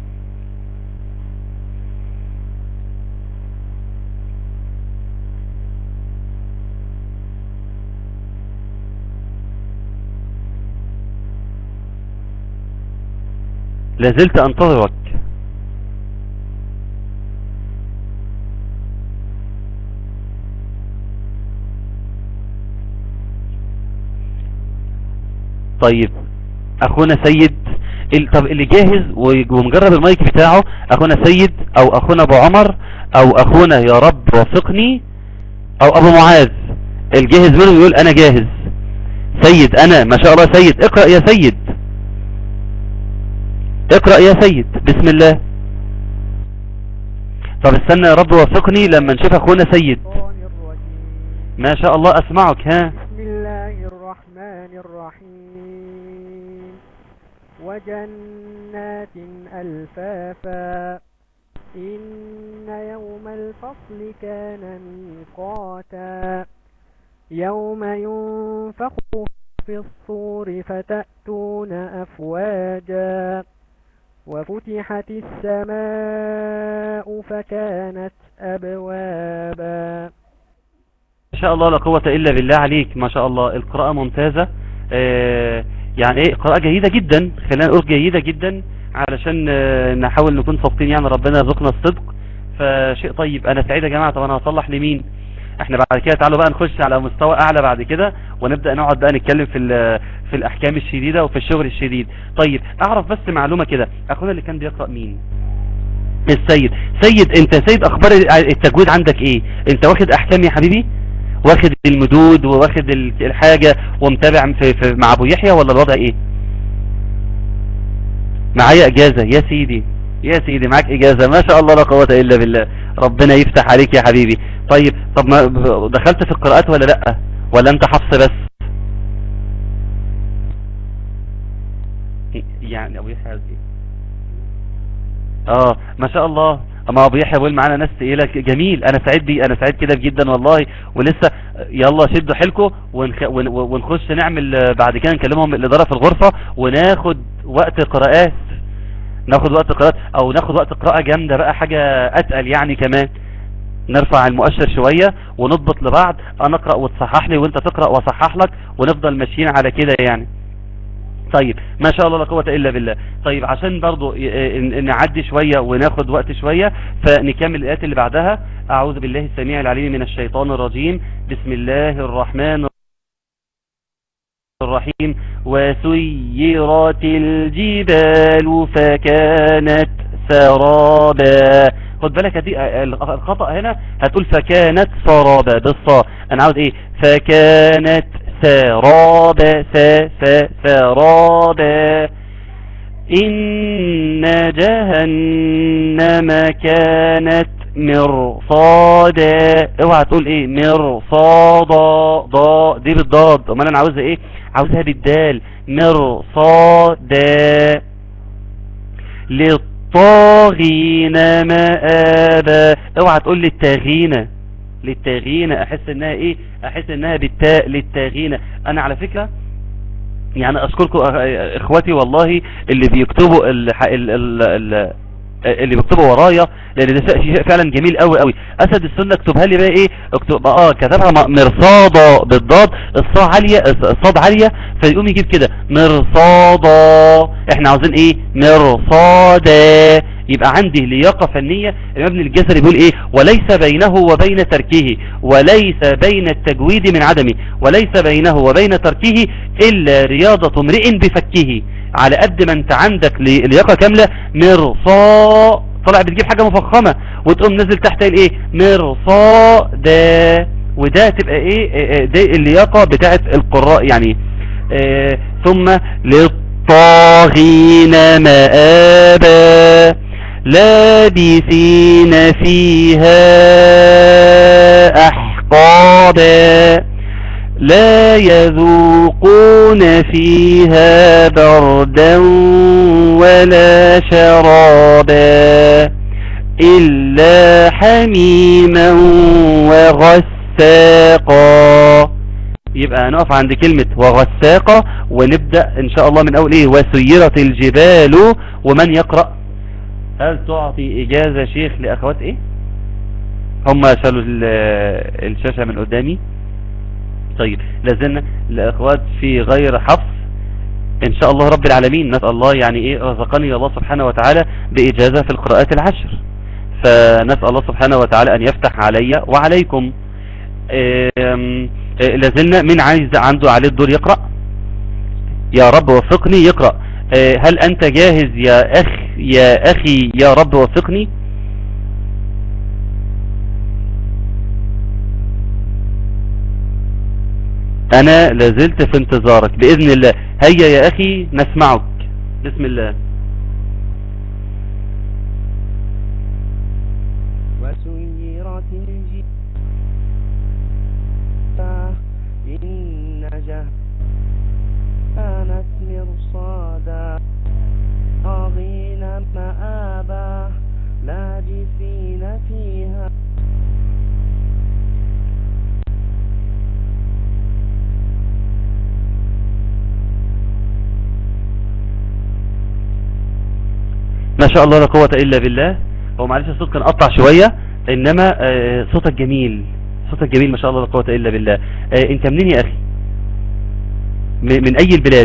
Speaker 4: لازلت انتظرك طيب اخونا سيد ال- طب اللي جاهز و- ومجرب المايك بتاعه اخونا سيد او اخونا ابو عمر او اخونا يا رب وفقني او ابو معاذ الجاهز منهم يقول انا جاهز سيد انا ما شاء الله سيد اقرأ يا سيد اقرأ يا سيد بسم الله طب استنى يا رب وفقني لما نشوف اخونا سيد ما شاء الله اسمعك ها
Speaker 9: بسم الله الرحمن الرحيم وجنات ألفافا إن يوم الفصل كان ميقاتا يوم ينفخ في الصور فتأتون أفواجا وفتحت السماء فكانت أبوابا
Speaker 4: ما شاء الله لا قوة إلا بالله عليك ما شاء الله القراءة ممتازة آه، يعني ايه قراءة جيدة جدا خلينا نقول جيدة جدا علشان آه، نحاول نكون صادقين يعني ربنا يرزقنا الصدق فشيء طيب انا سعيد يا جماعة طب انا هصلح لمين احنا بعد كده تعالوا بقى نخش على مستوى اعلى بعد كده ونبدأ نقعد بقى نتكلم في ال- في الاحكام الشديدة وفي الشغل الشديد طيب اعرف بس معلومة كده اخونا اللي كان بيقرأ مين السيد سيد انت سيد اخبار التجويد عندك ايه انت واخد احكام يا حبيبي واخد المدود وواخد ال- الحاجة ومتابع في في مع ابو يحيى ولا الوضع ايه معايا اجازة يا سيدي يا سيدي معاك اجازة ما شاء الله لا قوة الا بالله ربنا يفتح عليك يا حبيبي طيب طب ما دخلت في القراءات ولا لا ولا انت حفص بس يعني ابو يحيى عايز ايه اه ما شاء الله اما ابو يحيى بيقول معانا ناس تقيله جميل انا سعيد بيه انا سعيد كده جدا والله ولسه يلا شدوا حيلكم ونخ... ون- ونخش نعمل آه، بعد كده نكلمهم الاداره في الغرفه وناخد وقت قراءات ناخد وقت قراءة او ناخد وقت قراءة جامدة بقى حاجة اتقل يعني كمان نرفع المؤشر شوية ونضبط لبعض انا اقرأ وتصحح لي وانت تقرأ واصحح لك ونفضل ماشيين على كده يعني طيب ما شاء الله لا قوة الا بالله طيب عشان برضو ي- ن- نعدي شوية وناخد وقت شوية فنكمل الايات اللي بعدها اعوذ بالله السميع العليم من الشيطان الرجيم بسم الله الرحمن الرحيم وسيرت الجبال فكانت سرابا خد بالك دي الخطأ هنا هتقول فكانت سرابا بالصا انا عاوز ايه فكانت سرابا س س سرابا إن جهنم كانت مرصادا اوعى تقول ايه مرصادا ضا دي بالضاد امال انا عاوزها ايه عاوزها بالدال مرصادا للطاغين مآبا اوعى تقول للتاغين للتاغين احس انها ايه احس انها بالتاء للتاغين انا على فكرة يعني اشكركم أخ- اخواتي والله اللي بيكتبوا ال ال ال ال اللي بيكتبوا ورايا لان ده شيء فعلا جميل قوي قوي اسد السنه اكتبها لي بقى ايه اكتب اه كتبها م- مرصاده بالضاد الصاد عاليه الصاد عاليه فيقوم يجيب كده مرصاده احنا عاوزين ايه مرصاده يبقى عندي لياقه فنيه الامام ابن الجزري بيقول ايه وليس بينه وبين تركه وليس بين التجويد من عدمه وليس بينه وبين تركه الا رياضه امرئ بفكه على قد ما انت عندك لي- لياقه كامله مرصا طلع بتجيب حاجه مفخمه وتقوم نزل تحت الايه مرصا ده وده تبقى ايه إيه، إيه، دي اللياقه بتاعت القراء يعني آه، ثم للطاغين مآبا لابثين فيها أحقابا لا يذوقون فيها بردا ولا شرابا إلا حميما وغساقا يبقى نقف عند كلمة وغساقة ونبدأ ان شاء الله من اول ايه وسيرت الجبال ومن يقرأ هل تعطي اجازة شيخ لاخوات ايه هم شالوا ال- الشاشة من قدامي طيب لازلنا الاخوات في غير حفظ ان شاء الله رب العالمين نسأل الله يعني ايه رزقني الله سبحانه وتعالى باجازة في القراءات العشر فنسأل الله سبحانه وتعالى ان يفتح علي وعليكم آم، آه، لازلنا من عايز عنده عليه الدور يقرأ يا رب وفقني يقرأ آه، هل انت جاهز يا اخ يا اخي يا رب وفقني انا لازلت في انتظارك باذن الله هيا يا اخي نسمعك بسم الله
Speaker 9: وسيرت الجبال إن جهنم كانت مرصادا طاغين مآبا لابثين فيها
Speaker 4: ما شاء الله لا قوة الا بالله هو معلش الصوت كان قطع شوية انما آه، صوتك جميل صوتك جميل ما شاء الله لا قوة الا بالله آه، انت منين يا اخي م- من اي البلاد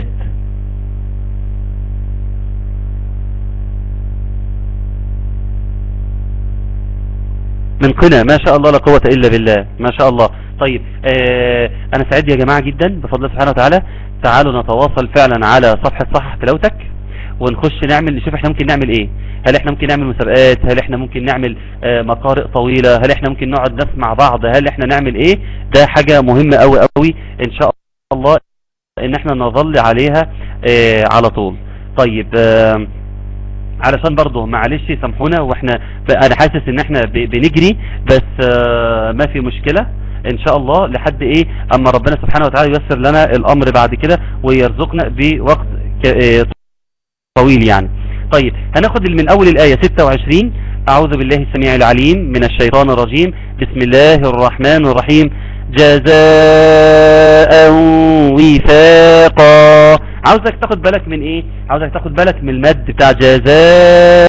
Speaker 4: من قنا ما شاء الله لا قوة الا بالله ما شاء الله طيب آه انا سعيد يا جماعة جدا بفضل الله سبحانه وتعالى تعالوا نتواصل فعلا على صفحة صحح تلاوتك ونخش نعمل نشوف احنا ممكن نعمل ايه هل احنا ممكن نعمل مسابقات هل احنا ممكن نعمل آه مقارئ طويلة هل احنا ممكن نقعد نسمع بعض هل احنا نعمل ايه ده حاجة مهمة قوي قوي ان شاء الله ان احنا نظل عليها آه على طول طيب آه علشان برضه معلش سامحونا واحنا ب- انا حاسس ان احنا ب- بنجري بس آه ما في مشكلة ان شاء الله لحد ايه اما ربنا سبحانه وتعالى ييسر لنا الامر بعد كده ويرزقنا بوقت ك- آه طويل يعني طيب هناخد من اول الاية 26 اعوذ بالله السميع العليم من الشيطان الرجيم بسم الله الرحمن الرحيم جزاء وفاقا عاوز عاوزك تاخد بالك من ايه عاوزك تاخد بالك من المد بتاع جزاء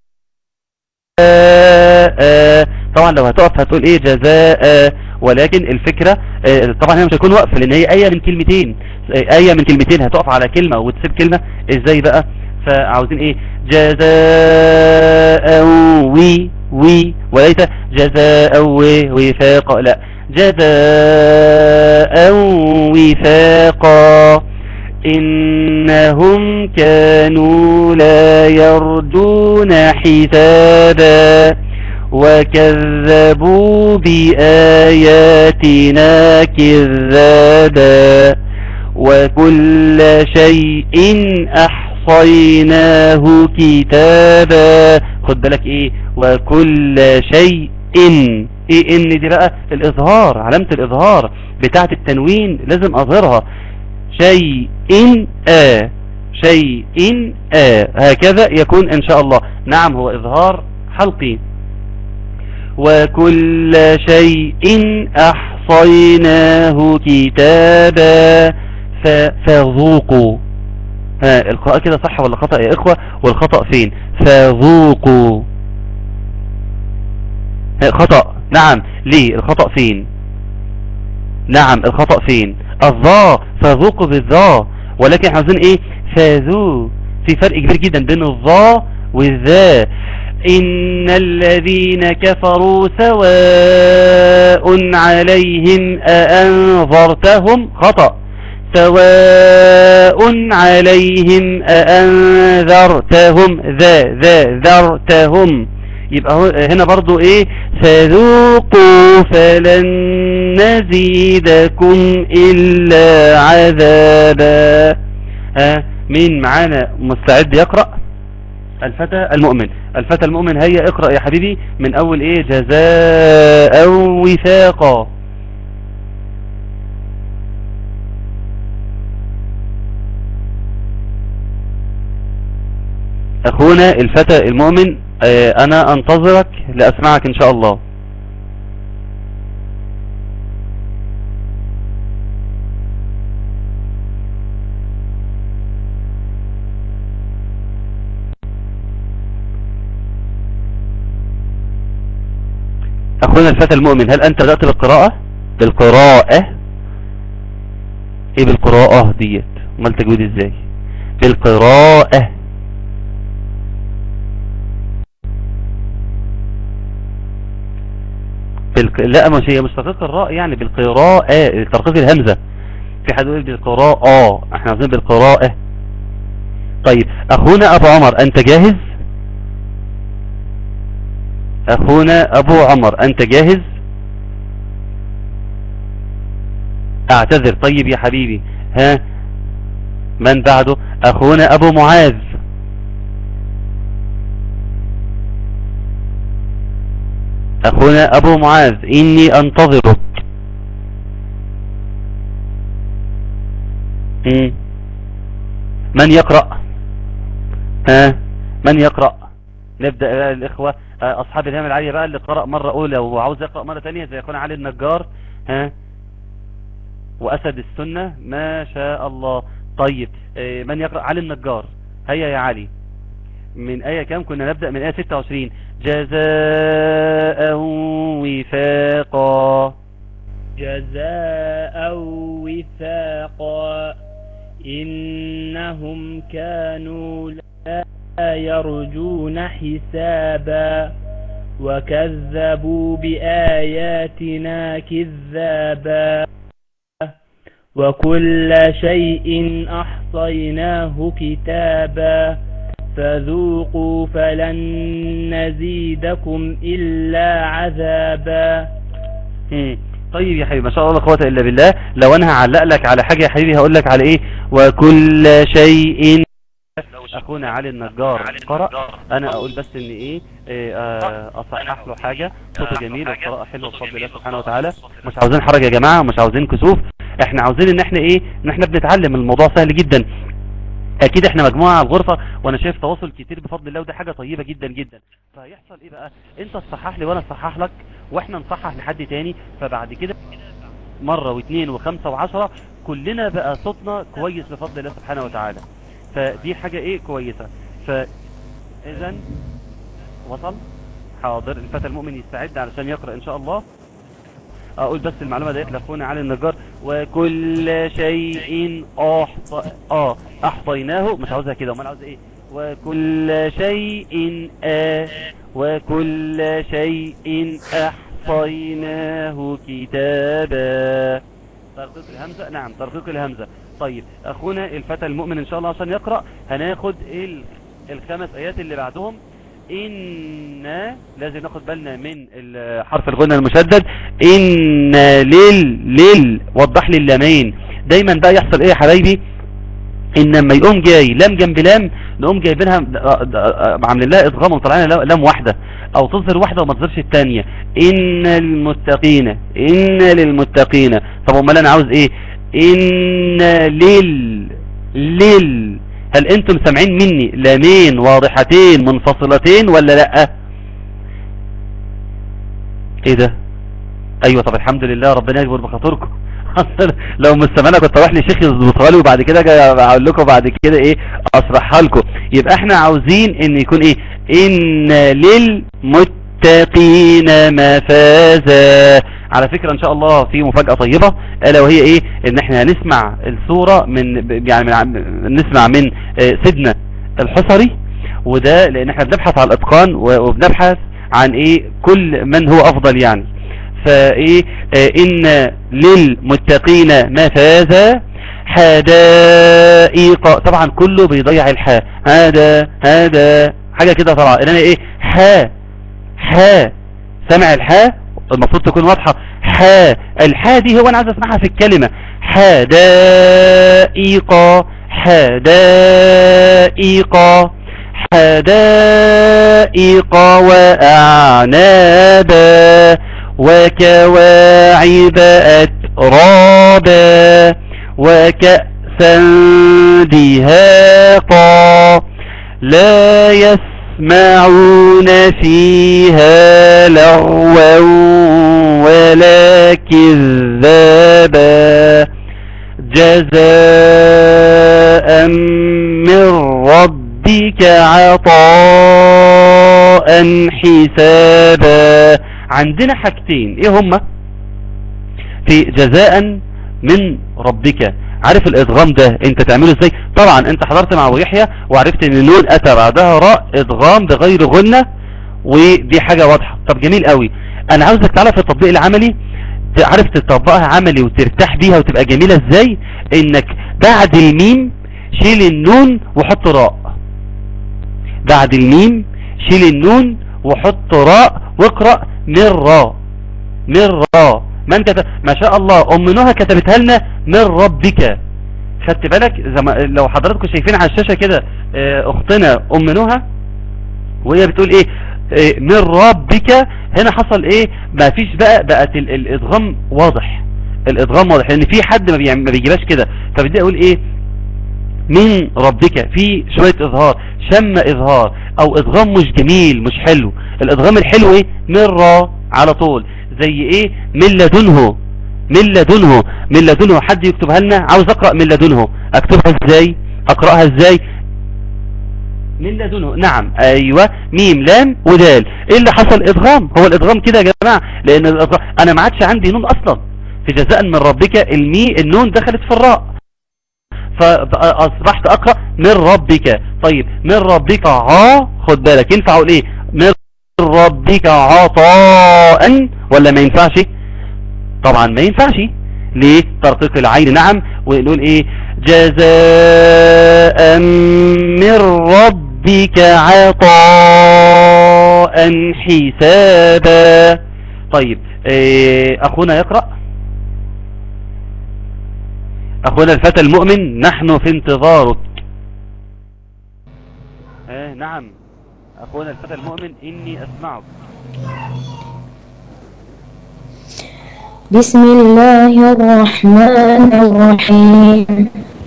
Speaker 4: طبعا لو هتقف هتقول ايه جزاء ولكن الفكرة آه، طبعا هي مش هيكون وقف لان هي اية من كلمتين آه، اية من كلمتين هتقف على كلمة وتسيب كلمة ازاي بقى فعاوزين ايه جزاء وي وي وليس جزاء و- وفاق لا جزاء وفاقا إنهم كانوا لا يرجون حسابا وكذبوا بآياتنا كذابا وكل شيء أحصيناه كتابا خد بالك ايه وكل شيء ايه ان دي بقى الاظهار علامة الاظهار بتاعة التنوين لازم اظهرها شيء آ شيء آ هكذا يكون إن شاء الله نعم هو إظهار حلقي وكل شيء أحصيناه كتابا ف- فذوقوا ها القراءة كده صح ولا خطأ يا إخوة والخطأ فين فذوقوا ها، خطأ نعم ليه الخطأ فين نعم الخطأ فين الظا فذوقوا بالظا ولكن احنا عاوزين ايه فذو في فرق كبير جدا بين الظا والذا إن الذين كفروا سواء عليهم أأنظرتهم خطأ سواء عليهم أأنذرتهم ذا ذا ذرتهم يبقى هو- هنا برضو ايه فذوقوا فلن نزيدكم إلا عذابا ها مين معانا مستعد يقرأ الفتى المؤمن الفتى المؤمن هيا اقرأ يا حبيبي من اول ايه جزاء وفاقا اخونا الفتى المؤمن آه، انا انتظرك لاسمعك ان شاء الله اخونا الفتى المؤمن هل انت بدأت بالقراءة بالقراءة ايه بالقراءة ديت امال تجويد ازاي بالقراءة بالق... لا مش هي مش ترقيق الراء يعني بالقراءة ترقيق الهمزة في حد يقول بالقراءة احنا عاوزين بالقراءة طيب اخونا ابو عمر انت جاهز اخونا ابو عمر انت جاهز اعتذر طيب يا حبيبي ها من بعده اخونا ابو معاذ اخونا ابو معاذ اني انتظرك مم. من يقرأ ها من يقرأ نبدأ بقى الاخوة آه، اصحاب الهام العالية بقى اللي قرأ مرة اولى وعاوز يقرأ مرة تانية زي اخونا علي النجار ها واسد السنة ما شاء الله طيب آه، من يقرأ علي النجار هيا يا علي من آية كام كنا نبدأ من آية 26 جزاء وفاقا
Speaker 5: جزاء وفاقا إنهم كانوا لا يرجون حسابا وكذبوا بآياتنا كذابا وكل شيء أحصيناه كتابا فذوقوا فلن نزيدكم إلا عذابا
Speaker 4: مم. طيب يا حبيبي ما شاء الله لا قوة الا بالله لو انا هعلق لك على حاجة يا حبيبي هقول لك على ايه وكل شيء اخونا علي النجار قرأ انا اقول بس ان ايه إيه، آه، اصحح له حاجة صوته جميل والقراءة حلوة بفضل الله سبحانه وتعالى مش عاوزين حرج يا جماعة مش عاوزين كسوف احنا عاوزين ان احنا ايه ان احنا بنتعلم الموضوع سهل جدا اكيد احنا مجموعة على الغرفة وانا شايف تواصل كتير بفضل الله وده حاجة طيبة جدا جدا فيحصل ايه بقى انت تصحح لي وانا اصحح لك واحنا نصحح لحد تاني فبعد كده مرة واثنين وخمسة وعشرة كلنا بقى صوتنا كويس بفضل الله سبحانه وتعالى فدي حاجة ايه كويسة فاذا وصل حاضر الفتى المؤمن يستعد علشان يقرأ ان شاء الله اقول بس المعلومة ديت لاخونا علي النجار وكل شيء احصى اه احصيناه مش عاوزها كده امال عاوزها ايه وكل شيء آه وكل شيء احصيناه كتابا ترقيق الهمزة نعم ترقيق الهمزة طيب اخونا الفتى المؤمن ان شاء الله عشان يقرأ هناخد ال... الخمس ايات اللي بعدهم ان لازم ناخد بالنا من ال- حرف الغنى المشدد ان لل لل وضح لي اللامين دايما بقى يحصل ايه يا حبايبي ان لما يقوم جاي لام جنب لام نقوم جايبينها عاملين لها ادغام وطلعنا لام واحده او تظهر واحده وما تظهرش الثانيه ان المتقين ان للمتقين طب امال انا عاوز ايه ان لل لل هل انتم سامعين مني لامين واضحتين منفصلتين ولا لا ايه ده ايوه طب الحمد لله ربنا يجبر بخاطركم لو مش سامعنا كنت اروح لشيخ يظبطها لي وبعد كده جاي اقول لكم بعد كده ايه اشرحها لكم يبقى احنا عاوزين ان يكون ايه ان للمتقين مفازا على فكرة ان شاء الله في مفاجأة طيبة الا وهي ايه ان احنا هنسمع السورة من يعني من نسمع من آه، سيدنا الحصري وده لان احنا بنبحث على الاتقان وبنبحث عن ايه كل من هو افضل يعني فايه آه، ان للمتقين مفازا حدائق طبعا كله بيضيع الحاء هذا هذا حاجة كده طبعا انما ايه حا حا سمع الحاء المفروض تكون واضحة حا الحا دي هو انا عايز اسمعها في الكلمة حدائق حدائق حدائق وأعنابا وكواعب أترابا وكأسا دهاقا لا يسمعون فيها لغوا ولا كذابا جزاء من ربك عطاء حسابا عندنا حاجتين ايه هما في جزاء من ربك عارف الادغام ده انت تعمله ازاي طبعا انت حضرت مع ابو يحيى وعرفت ان النون اتى بعدها راء ادغام بغير غنة ودي حاجة واضحة طب جميل قوي انا عاوزك تعالى في التطبيق العملي عارف تطبقها عملي وترتاح بيها وتبقى جميلة ازاي انك بعد الميم شيل النون وحط راء بعد الميم شيل النون وحط راء واقرأ من راء من راء من كتب ما شاء الله ام نهى كتبتها لنا من ربك خدت بالك زي ما لو حضراتكم شايفين على الشاشة كده آه، اختنا ام نهى وهي بتقول ايه آه، من ربك هنا حصل ايه ما فيش بقى بقت ال- الادغام واضح الادغام واضح لان في حد ما, بيعم- ما بيجيبهاش كده فبدي اقول ايه من ربك في شوية اظهار شم اظهار او ادغام مش جميل مش حلو الادغام الحلو ايه من را على طول زي ايه من لدنه من لدنه من لدنه حد يكتبها لنا عاوز اقرأ من لدنه اكتبها ازاي اقرأها ازاي من لدنه نعم ايوه ميم لام ودال ايه اللي حصل ادغام هو الادغام كده يا جماعة لان الإدغام انا ما عادش عندي نون اصلا في جزاء من ربك المي النون دخلت في الراء فاصبحت اقرأ من ربك طيب من ربك ع خد بالك ينفع اقول ايه من ربك عطاء ولا ما ينفعش طبعا ما ينفعش ليه ترقيق العين نعم ونقول ايه جزاء من ربك عطاء حسابا طيب إيه اخونا يقرأ اخونا الفتى المؤمن نحن في انتظارك آه نعم اخونا الفتى المؤمن اني اسمعك
Speaker 10: بسم الله الرحمن الرحيم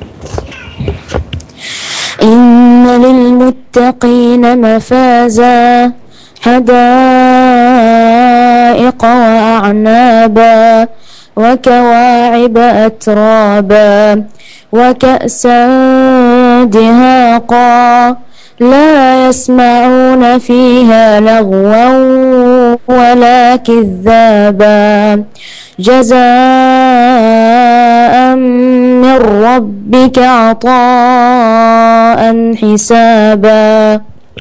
Speaker 10: إن للمتقين مفازا حدائق وأعنابا وكواعب أترابا وكأسا دهاقا لا يسمعون فيها لغوا ولا كذابا جزاء من ربك عطاء حسابا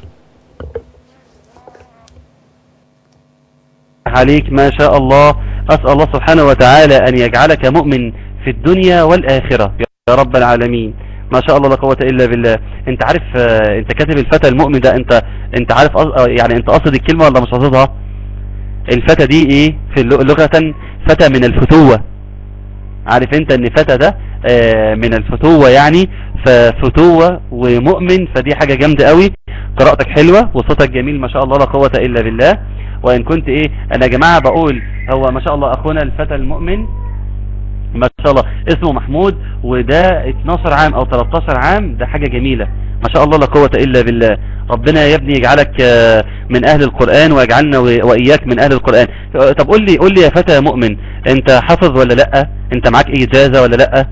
Speaker 4: عليك ما شاء الله أسأل الله سبحانه وتعالى أن يجعلك مؤمن في الدنيا والآخرة يا رب العالمين ما شاء الله لا قوة إلا بالله انت عارف آه، انت كاتب الفتى المؤمن ده انت انت عارف أص- آه، يعني انت قصد الكلمة ولا مش قصدها الفتى دي ايه في اللغة لغة فتى من الفتوة عارف انت ان فتى ده آه، من الفتوة يعني ففتوة ومؤمن فدي حاجة جامدة قوي قراءتك حلوة وصوتك جميل ما شاء الله لا قوة الا بالله وان كنت ايه انا يا جماعة بقول هو ما شاء الله اخونا الفتى المؤمن ما شاء الله اسمه محمود وده 12 عام او 13 عام ده حاجة جميلة ما شاء الله لا قوة الا بالله ربنا يا ابني يجعلك آه، من اهل القرآن ويجعلنا و- واياك من اهل القرآن آه، طب قول لي قول لي يا فتى مؤمن انت حافظ ولا لا انت معاك اجازة ولا لا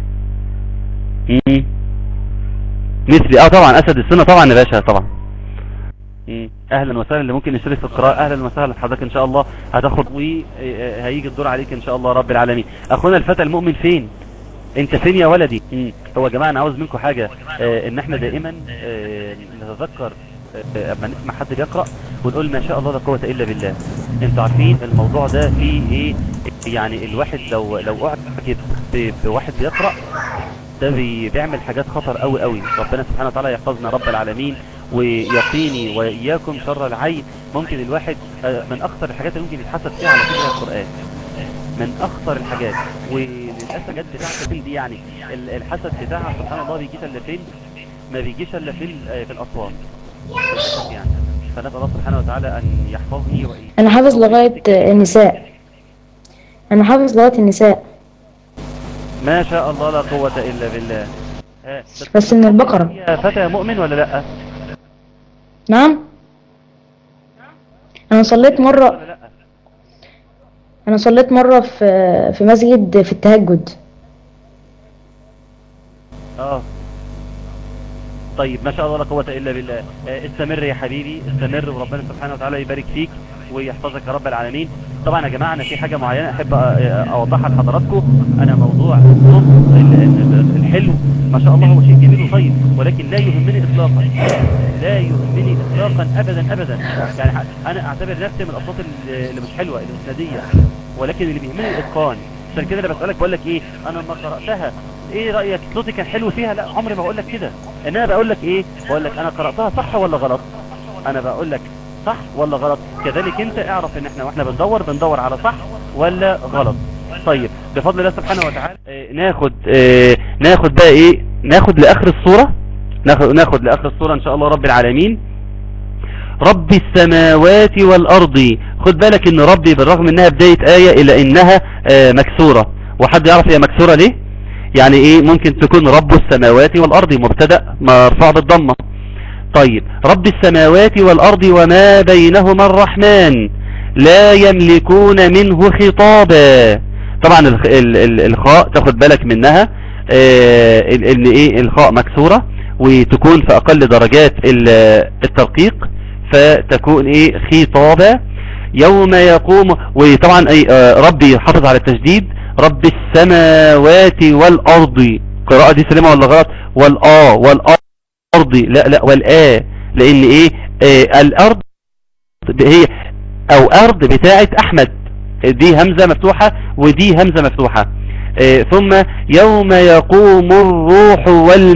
Speaker 4: مم. مثلي اه طبعا اسد السنة طبعا يا باشا طبعا مم. اهلا وسهلا اللي ممكن يشترك في القراءة اهلا وسهلا حضرتك ان شاء الله هتاخد وهيجي الدور عليك ان شاء الله رب العالمين اخونا الفتى المؤمن فين انت فين يا ولدي مم. هو يا جماعه انا عاوز منكم حاجه آه ان احنا دائما آه نتذكر آه، اما نسمع حد بيقرا ونقول ما شاء الله لا قوه الا بالله انتوا عارفين الموضوع ده فيه ايه يعني الواحد لو لو قعد كده ب- بواحد بيقرا ده بي- بيعمل حاجات خطر قوي قوي ربنا سبحانه وتعالى يحفظنا رب العالمين ويقيني واياكم شر العين ممكن الواحد آه، من اخطر الحاجات اللي ممكن يتحسد فيها على فكره القران من اخطر الحاجات وللاسف جت بتاعت فين دي يعني ال- الحسد بتاعها سبحان الله بيجيش الا فين ما بيجيش الا في ال- آه، في الاطفال للاسف يعني فنسال الله سبحانه وتعالى ان يحفظني واياكم
Speaker 10: أنا حافظ لغاية النساء أنا حافظ لغاية النساء
Speaker 4: ما شاء الله لا قوه الا بالله آه،
Speaker 10: بس من البقرة
Speaker 4: يا فتى مؤمن ولا لا
Speaker 10: نعم أنا صليت مرة
Speaker 4: ولا لا
Speaker 10: أنا صليت مرة في في مسجد في التهجد
Speaker 4: اه طيب ما شاء الله لا قوة الا بالله آه، استمر يا حبيبي استمر وربنا سبحانه وتعالى يبارك فيك ويحفظك يا رب العالمين طبعا يا جماعة انا في حاجة معينة احب أ- اوضحها لحضراتكم انا موضوع الصوت ال- ال- الحلو ما شاء الله هو شيء جميل وطيب ولكن لا يهمني اطلاقا لا يهمني اطلاقا ابدا ابدا يعني ح- انا اعتبر نفسي من الاصوات اللي اللي مش حلوة الاسنادية ولكن اللي بيهمني الاتقان عشان كده انا بسألك بقول لك ايه انا لما قرأتها ايه رأيك صوتي كان حلو فيها لا عمري ما بقول لك كده ان انا بقول لك ايه بقول لك انا قرأتها صح ولا غلط انا بقول لك صح ولا غلط كذلك انت اعرف ان احنا واحنا بندور بندور على صح ولا غلط طيب بفضل الله سبحانه وتعالى آه، ناخد آه، ناخد بقى ايه ناخد لاخر الصورة ناخد ناخد لاخر الصورة ان شاء الله رب العالمين رب السماوات والارض خد بالك ان ربي بالرغم انها بداية آية الا انها آه، مكسورة وحد يعرف هي مكسورة ليه يعني ايه ممكن تكون رب السماوات والارض مبتدا مرفوع بالضمه طيب رب السماوات والارض وما بينهما الرحمن لا يملكون منه خطابا طبعا الخ- ال- ال- الخاء تاخد بالك منها آه، ال- ان ايه الخاء مكسوره وتكون في اقل درجات ال- الترقيق فتكون ايه خطابا يوم يقوم وطبعا اي آه، ربي يحافظ على التشديد رب السماوات والارض قراءة دي سليمة ولا غلط والآ والارض لا لا والآ لان ايه آه الارض هي او ارض بتاعت احمد دي همزة مفتوحة ودي همزة مفتوحة آه ثم يوم يقوم الروح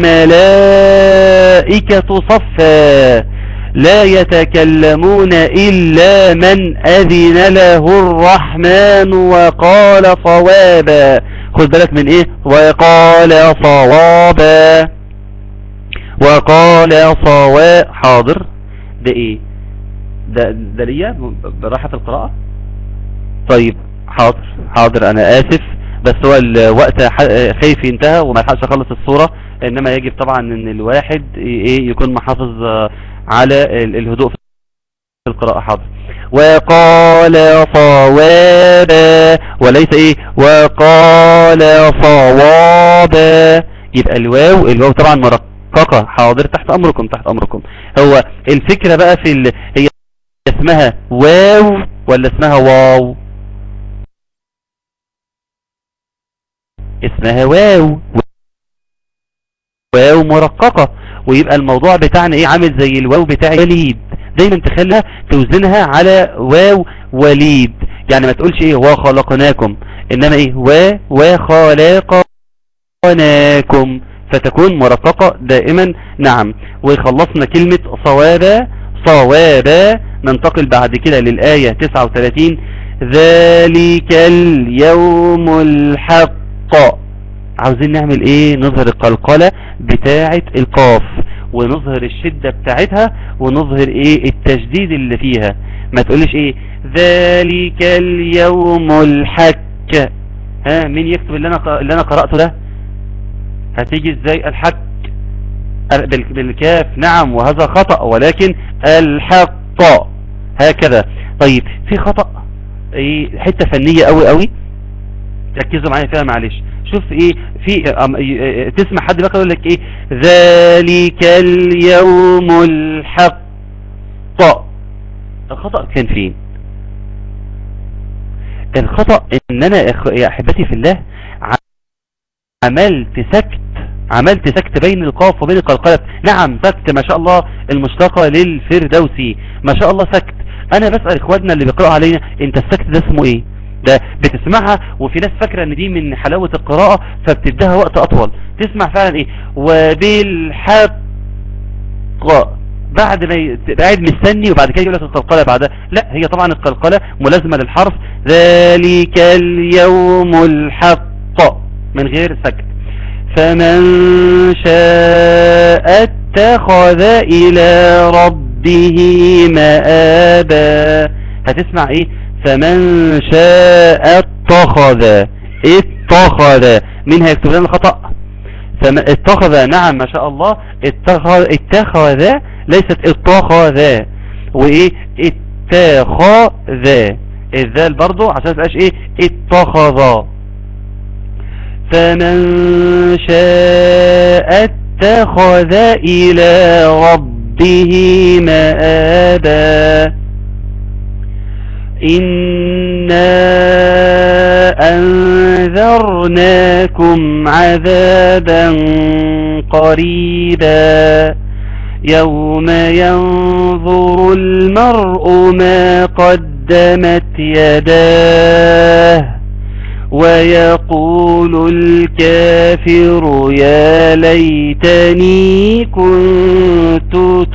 Speaker 4: والملائكة صفا لا يتكلمون إلا من أذن له الرحمن وقال صوابا خد بالك من إيه وقال صوابا وقال صواب حاضر ده إيه ده, ده ليا براحة في القراءة طيب حاضر حاضر أنا آسف بس هو الوقت ح- خايف ينتهى وما يلحقش اخلص الصورة انما يجب طبعا ان الواحد ايه يكون محافظ آه، على ال- الهدوء في القراءة حاضر وقال صوابا وليس ايه وقال صوابا يبقى الواو الواو طبعا مرققة حاضر تحت امركم تحت امركم هو الفكرة بقى في ال... هي اسمها واو ولا اسمها واو اسمها واو واو مرققة ويبقى الموضوع بتاعنا ايه عامل زي الواو بتاع وليد دايما تخليها توزنها على واو وليد يعني ما تقولش ايه وخلقناكم انما ايه و وخلقناكم فتكون مرققة دائما نعم وخلصنا كلمة صوابا صوابا ننتقل بعد كده للآية 39 ذلك اليوم الحق عاوزين نعمل ايه نظهر القلقلة بتاعة القاف ونظهر الشدة بتاعتها ونظهر ايه التجديد اللي فيها ما تقولش ايه ذلك اليوم الحق ها مين يكتب اللي انا اللي انا قرأته ده هتيجي ازاي الحق بال- بالكاف نعم وهذا خطأ ولكن الحق هكذا طيب في خطأ ايه حتة فنية قوي قوي ركزوا معايا فيها معلش شوف ايه في أم- إيه- تسمع حد بقى يقول لك ايه ذلك اليوم الحق الخطأ كان فين الخطأ ان انا يا أخ- يا احبتي في الله ع- عملت سكت عملت سكت بين القاف وبين القلقلة نعم سكت ما شاء الله المشتقة للفردوسي ما شاء الله سكت انا بسأل اخواتنا اللي بيقرأوا علينا انت السكت ده اسمه ايه ده بتسمعها وفي ناس فاكرة ان دي من حلاوة القراءة فبتديها وقت اطول تسمع فعلا ايه وبالحق بعد ما ي- تبقى قاعد مستني وبعد كده يقول لك القلقلة بعدها لا هي طبعا القلقلة ملازمة للحرف ذلك اليوم الحق من غير سكت فمن شاء اتخذ الى ربه مآبا هتسمع ايه فمن شاء اتخذ اتخذ مين هيكتب لنا الخطأ فما اتخذ نعم ما شاء الله اتخذ اتخذ ليست اتخذ وايه اتخذ الذال برضو عشان تبقاش ايه اتخذ فمن شاء اتخذ الى ربه مآبا إنا أنذرناكم عذابا قريبا يوم ينظر المرء ما قدمت يداه ويقول الكافر يا ليتني كنت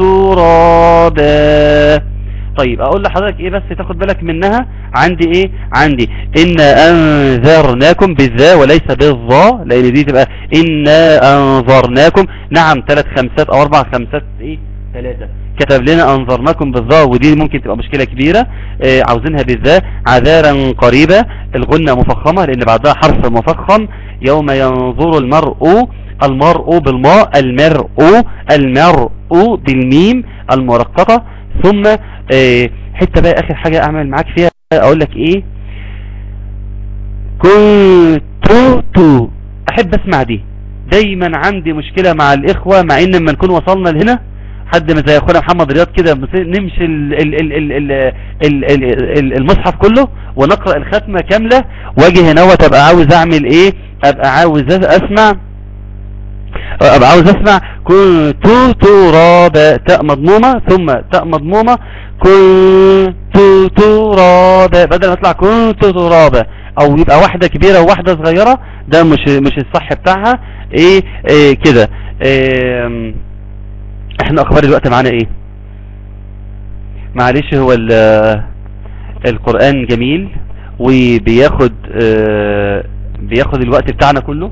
Speaker 4: ترابا طيب اقول لحضرتك ايه بس تاخد بالك منها عندي ايه عندي إنا أنذرناكم بالذا وليس بالظا لأن دي تبقى إنا أنذرناكم نعم ثلاث خمسات أو أربع خمسات إيه ثلاثة كتب لنا أنذرناكم بالظا ودي ممكن تبقى مشكلة كبيرة آه عاوزينها بالذا عذارا قريبة الغنة مفخمة لأن بعدها حرف مفخم يوم ينظر المرء المرء بالماء المرء المرء بالميم المرققة ثم آه حتة بقى آخر حاجة أعمل معاك فيها أقول لك إيه كنت تو أحب أسمع دي دايما عندي مشكلة مع الإخوة مع إن لما نكون وصلنا لهنا حد ما زي أخونا محمد رياض كده نمشي ال ال ال ال ال ال ال ال المصحف كله ونقرأ الختمة كاملة واجي هنا وتبقى عاوز أعمل إيه أبقى عاوز أسمع ابقى عاوز اسمع كنت ترابا تاء مضمومة ثم تاء مضمومة كنت ترابا بدل ما اطلع كنت ترابا او يبقى واحدة كبيرة وواحدة صغيرة ده مش مش الصح بتاعها ايه, إيه كده إيه احنا اخبار الوقت معانا ايه معلش هو القرآن جميل وبياخد اه بياخد الوقت بتاعنا كله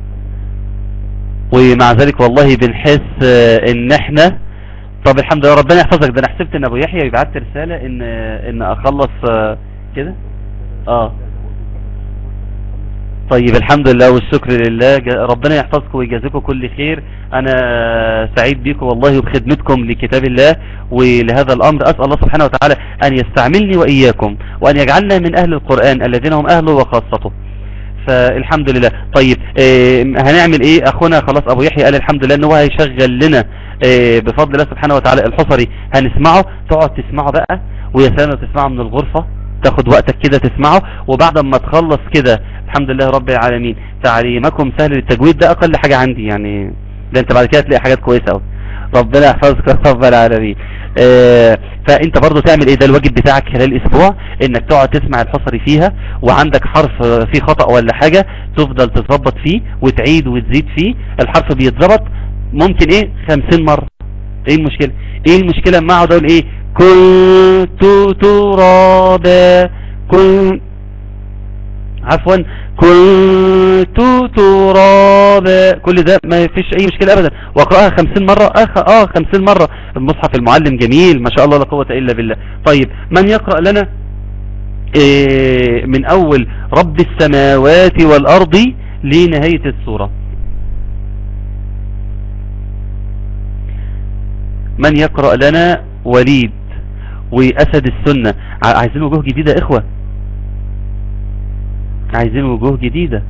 Speaker 4: ومع ذلك والله بنحس ان احنا طب الحمد لله ربنا يحفظك ده انا حسبت ان ابو يحيى يبعت رسالة ان ان اخلص كده اه طيب الحمد لله والشكر لله جا- ربنا يحفظكم ويجازيكم كل خير انا سعيد بيكم والله وبخدمتكم لكتاب الله ولهذا الامر اسال الله سبحانه وتعالى ان يستعملني واياكم وان يجعلنا من اهل القران الذين هم اهله وخاصته فالحمد لله طيب آه هنعمل ايه اخونا خلاص ابو يحيى قال الحمد لله ان هو هيشغل لنا آه بفضل الله سبحانه وتعالى الحصري هنسمعه تقعد تسمعه بقى ويا سلام لو تسمعه من الغرفة تاخد وقتك كده تسمعه وبعد ما تخلص كده الحمد لله رب العالمين تعليمكم سهل للتجويد ده اقل حاجة عندي يعني ده انت بعد كده تلاقي حاجات كويسة قوي ربنا يحفظك يا رب العالمين آه فانت برضو تعمل ايه ده الواجب بتاعك خلال الاسبوع انك تقعد تسمع الحصري فيها وعندك حرف فيه خطأ ولا حاجة تفضل تتظبط فيه وتعيد وتزيد فيه الحرف بيتظبط ممكن ايه خمسين مرة ايه المشكلة ايه المشكلة اما اقعد اقول ايه كنت ترابا كنت عفوا كنت ترابا كل ده ما فيش اي مشكلة ابدا واقرأها خمسين مرة اخ اه خمسين مرة المصحف المعلم جميل ما شاء الله لا قوة الا بالله طيب من يقرأ لنا إيه من اول رب السماوات والارض لنهاية السورة من يقرأ لنا وليد واسد السنة ع- عايزين وجوه جديدة يا اخوة عايزين وجوه جديدة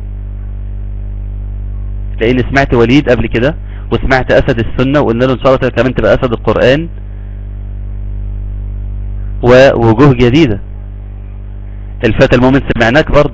Speaker 4: لان سمعت وليد قبل كده وسمعت اسد السنة وقلنا له ان شاء الله كمان تبقى اسد القرآن ووجوه جديدة الفتى المؤمن سمعناك برضه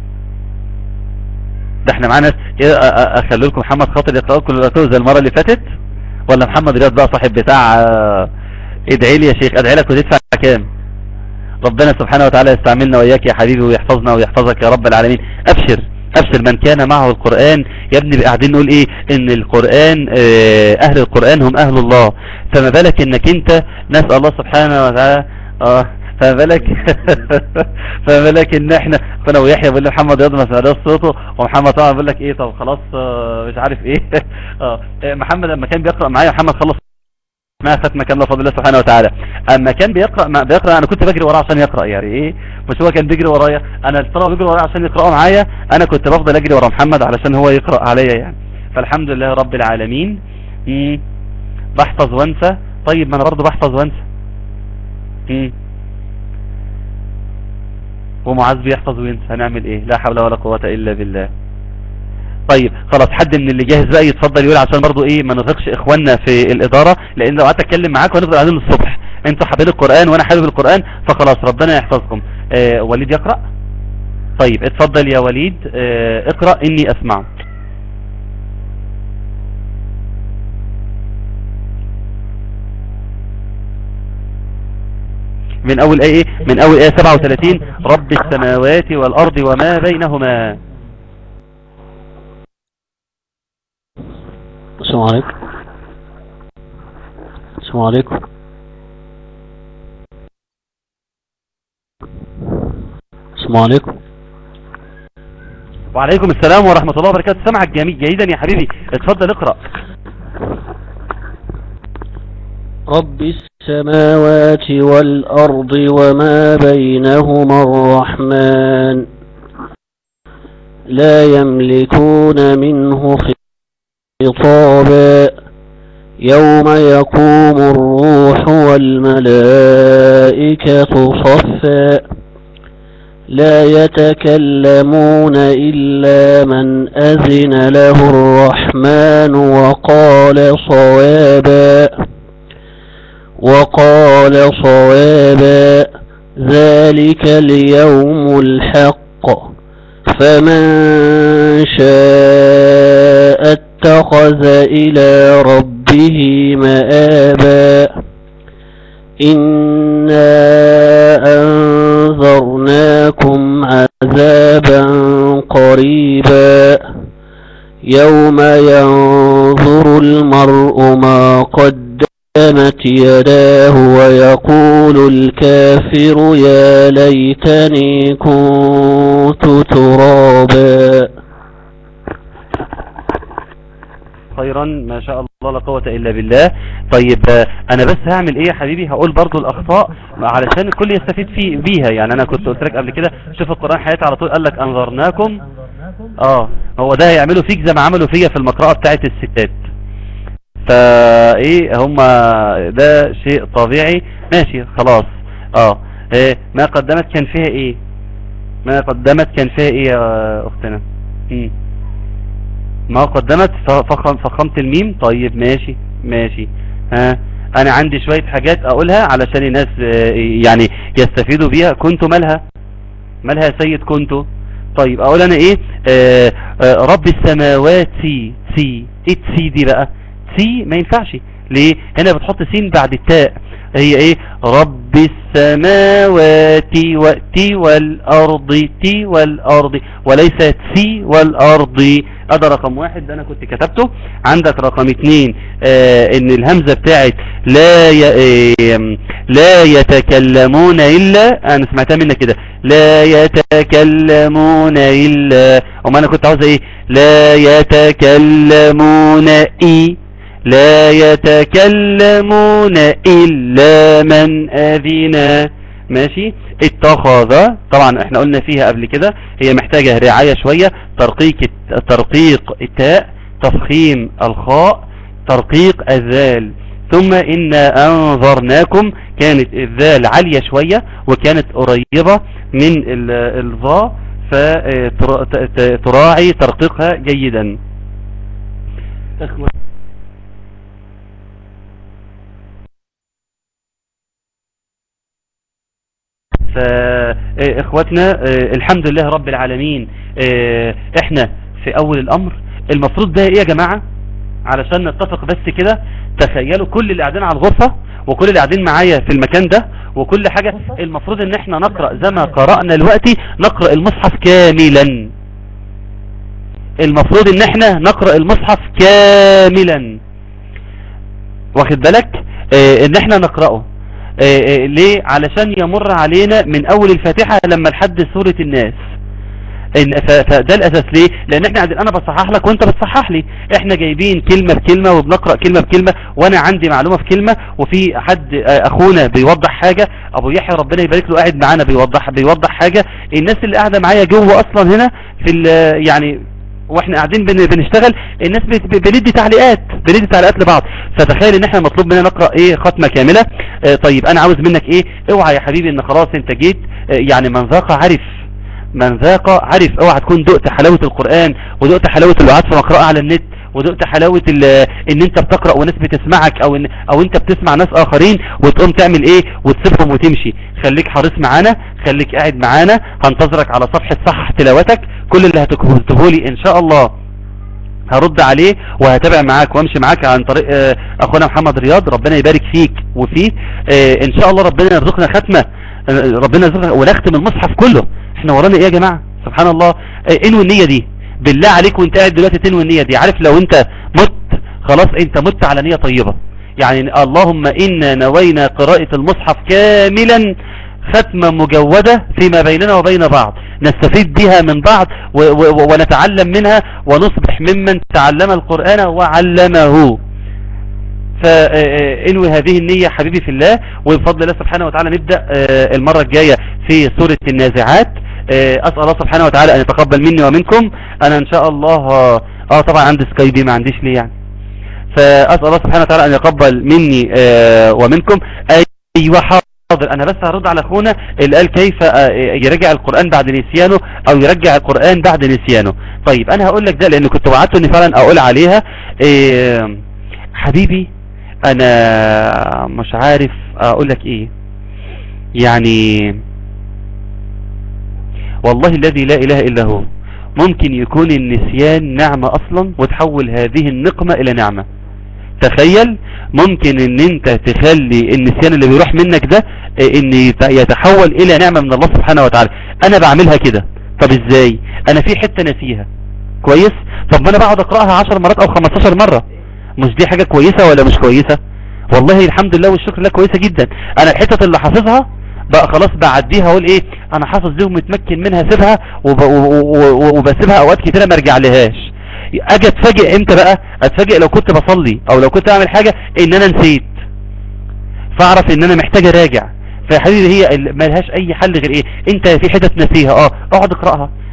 Speaker 4: ده احنا معانا ايه أ- أ- اخلي لكم محمد خاطر يقرأ لكم الرسول زي المرة اللي فاتت ولا محمد رياض بقى صاحب بتاع آه، ادعي لي يا شيخ ادعي لك وتدفع كام ربنا سبحانه وتعالى يستعملنا وإياك يا حبيبي ويحفظنا ويحفظك يا رب العالمين أبشر أبشر من كان معه القرآن يا ابني قاعدين نقول إيه إن القرآن آه، أهل القرآن هم أهل الله فما بالك إنك أنت نسأل الله سبحانه وتعالى آه فما بالك فما بالك ان احنا كنا ويحيى بيقول لي محمد رياض ما سمعناش صوته ومحمد طبعا بيقول لك ايه طب خلاص آه، مش عارف ايه اه محمد لما كان بيقرا معايا محمد خلص ما ختمه كامله بفضل الله سبحانه وتعالى اما كان بيقرا ما بيقرا انا كنت بجري وراه عشان يقرا يعني ايه مش هو كان بيجري ورايا انا الطلبه بيجري ورايا عشان يقراوا معايا انا كنت بفضل اجري ورا محمد علشان هو يقرا عليا يعني فالحمد لله رب العالمين مم. بحفظ وانسى طيب ما انا برضه بحفظ وانسى مم. ومعاذ بيحفظ وينسى هنعمل ايه لا حول ولا قوة الا بالله طيب خلاص حد من اللي جاهز بقى يتفضل يقول عشان برضو ايه ما نرهقش اخواننا في الادارة لان لو قعدت اتكلم معاك هنفضل قاعدين للصبح انتوا حابين القرآن وانا حابب القرآن فخلاص ربنا يحفظكم آه وليد يقرأ طيب اتفضل يا وليد آه اقرأ اني اسمع من اول ايه من اول ايه 37 رب السماوات والارض وما بينهما
Speaker 8: السلام عليكم السلام عليكم السلام عليكم
Speaker 4: وعليكم السلام ورحمة الله وبركاته سمعك جميل جيدا يا حبيبي اتفضل اقرأ
Speaker 8: رب السماوات والأرض وما بينهما الرحمن لا يملكون منه خطابا يوم يقوم الروح والملائكة صفا لا يتكلمون إلا من أذن له الرحمن وقال صوابا وقال صوابا ذلك اليوم الحق فمن شاء اتخذ إلى ربه مآبا إنا أنذرناكم عذابا قريبا يوم ينظر المرء ما قدمت يداه ويقول الكافر يا ليتني كنت ترابا
Speaker 4: خيرا ما شاء الله لا قوة الا بالله طيب آه، انا بس هعمل ايه يا حبيبي هقول برضو الاخطاء علشان الكل يستفيد فيه بيها يعني انا كنت قلت لك قبل كده شوف القرآن حياتي على طول قال لك انظرناكم اه هو ده هيعملوا فيك زي ما عملوا فيا في المقرأة بتاعت الستات فايه هما ده شيء طبيعي ماشي خلاص اه إيه ما قدمت كان فيها ايه ما قدمت كان فيها ايه يا اختنا مم. ما قدمت ف- فخم فخمت الميم طيب ماشي ماشي ها انا عندي شوية حاجات اقولها علشان الناس آه، يعني يستفيدوا بيها كنت مالها مالها يا سيد كنت طيب اقول انا ايه آه آه رب السماوات سي سي ايه سي دي بقى سي ما ينفعش ليه هنا بتحط سين بعد التاء هي ايه رب السماوات وتي والارض تي والارض وليس تي والارض هذا رقم واحد ده انا كنت كتبته عندك رقم اتنين آه ان الهمزة بتاعت لا ي... آه لا يتكلمون الا انا سمعتها منك كده لا يتكلمون الا وما انا كنت عاوز ايه لا يتكلمون اي لا يتكلمون إلا من أذن ماشي اتخذ طبعا احنا قلنا فيها قبل كده هي محتاجة رعاية شوية ترقيق ترقيق التاء تفخيم الخاء ترقيق الذال ثم إنا أنظرناكم كانت الذال عالية شوية وكانت قريبة من ال- الظاء فتراعي ترقيقها جيدا فاخواتنا الحمد لله رب العالمين اه، احنا في اول الامر المفروض ده ايه يا جماعة علشان نتفق بس كده تخيلوا كل اللي قاعدين على الغرفة وكل اللي قاعدين معايا في المكان ده وكل حاجة المفروض ان احنا نقرأ زي ما قرأنا دلوقتي نقرأ المصحف كاملا المفروض ان احنا نقرأ المصحف كاملا واخد بالك اه ان احنا نقرأه اه اه ليه علشان يمر علينا من اول الفاتحة لما لحد سورة الناس إن ف- فده الاساس ليه لان احنا قاعدين انا بصحح لك وانت بتصحح لي احنا جايبين كلمة بكلمة وبنقرأ كلمة بكلمة وانا عندي معلومة في كلمة وفي حد آه، اخونا بيوضح حاجة ابو يحيى ربنا يبارك له قاعد معانا بيوضح بيوضح حاجة الناس اللي قاعدة معايا جوه اصلا هنا في ال- يعني واحنا قاعدين بن- بنشتغل الناس بت- ب- بندي تعليقات بندي تعليقات لبعض فتخيل ان احنا مطلوب مننا نقرأ ايه ختمة كاملة اه طيب انا عاوز منك ايه اوعى يا حبيبي ان خلاص انت جيت اه يعني من ذاق عرف من ذاق عرف اوعى تكون دقت حلاوة القرآن ودقت حلاوة الوعاد في مقرأة على النت ودقت حلاوة ال- ان انت بتقرأ وناس بتسمعك او ان او انت بتسمع ناس اخرين وتقوم تعمل ايه وتسيبهم وتمشي خليك حريص معانا خليك قاعد معانا هنتظرك على صفحة صحح تلاوتك كل اللي هتكتبه لي ان شاء الله هرد عليه وهتابع معاك وامشي معاك عن طريق آه، اخونا محمد رياض ربنا يبارك فيك وفيه آه، ان شاء الله ربنا يرزقنا ختمة آه، ربنا يرزقنا ونختم المصحف كله احنا ورانا ايه يا جماعة سبحان الله آه، انوي النية دي بالله عليك وانت قاعد دلوقتي تنوي النية دي عارف لو انت مت خلاص انت مت على نية طيبة يعني اللهم إنا نوينا قراءة المصحف كاملا ختمة مجودة فيما بيننا وبين بعض نستفيد بها من بعض و و ونتعلم منها ونصبح ممن تعلم القرآن وعلمه فانوي هذه النية حبيبي في الله وبفضل الله سبحانه وتعالى نبدأ آه، المرة الجاية في سورة النازعات آه، أسأل الله سبحانه وتعالى أن يتقبل مني ومنكم أنا إن شاء الله آه آه، طبعا عندي سكايبي ما عنديش ليه يعني فأسأل الله سبحانه وتعالى أن يقبل مني آه، ومنكم أيوة حاضر أنا بس هرد على أخونا اللي قال كيف آه، يرجع القرآن بعد نسيانه أو يرجع القرآن بعد نسيانه طيب أنا هقول لك ده لأن كنت وعدت أني فعلا أقول عليها آه، حبيبي أنا مش عارف أقول لك إيه يعني والله الذي لا إله إلا هو ممكن يكون النسيان نعمة أصلا وتحول هذه النقمة إلى نعمة تخيل ممكن ان انت تخلي النسيان اللي بيروح منك ده اه، ان يت- يتحول الى نعمة من الله سبحانه وتعالى انا بعملها كده طب ازاي انا في حتة نسيها كويس طب ما انا بقعد اقرأها 10 مرات او 15 مرة مش دي حاجة كويسة ولا مش كويسة والله الحمد لله والشكر لله كويسة جدا انا الحتة اللي حافظها بقى خلاص بعديها اقول ايه انا حافظ دي ومتمكن منها سيبها وب- و- و- وبسيبها اوقات كتيرة ما ارجع لهاش اجي اتفاجئ امتى بقى اتفاجئ لو كنت بصلي او لو كنت اعمل حاجة ان انا نسيت فاعرف ان انا محتاج اراجع فيا حبيبي هي ال- ملهاش اي حل غير ايه انت في حتت نسيها اه اقعد اقراها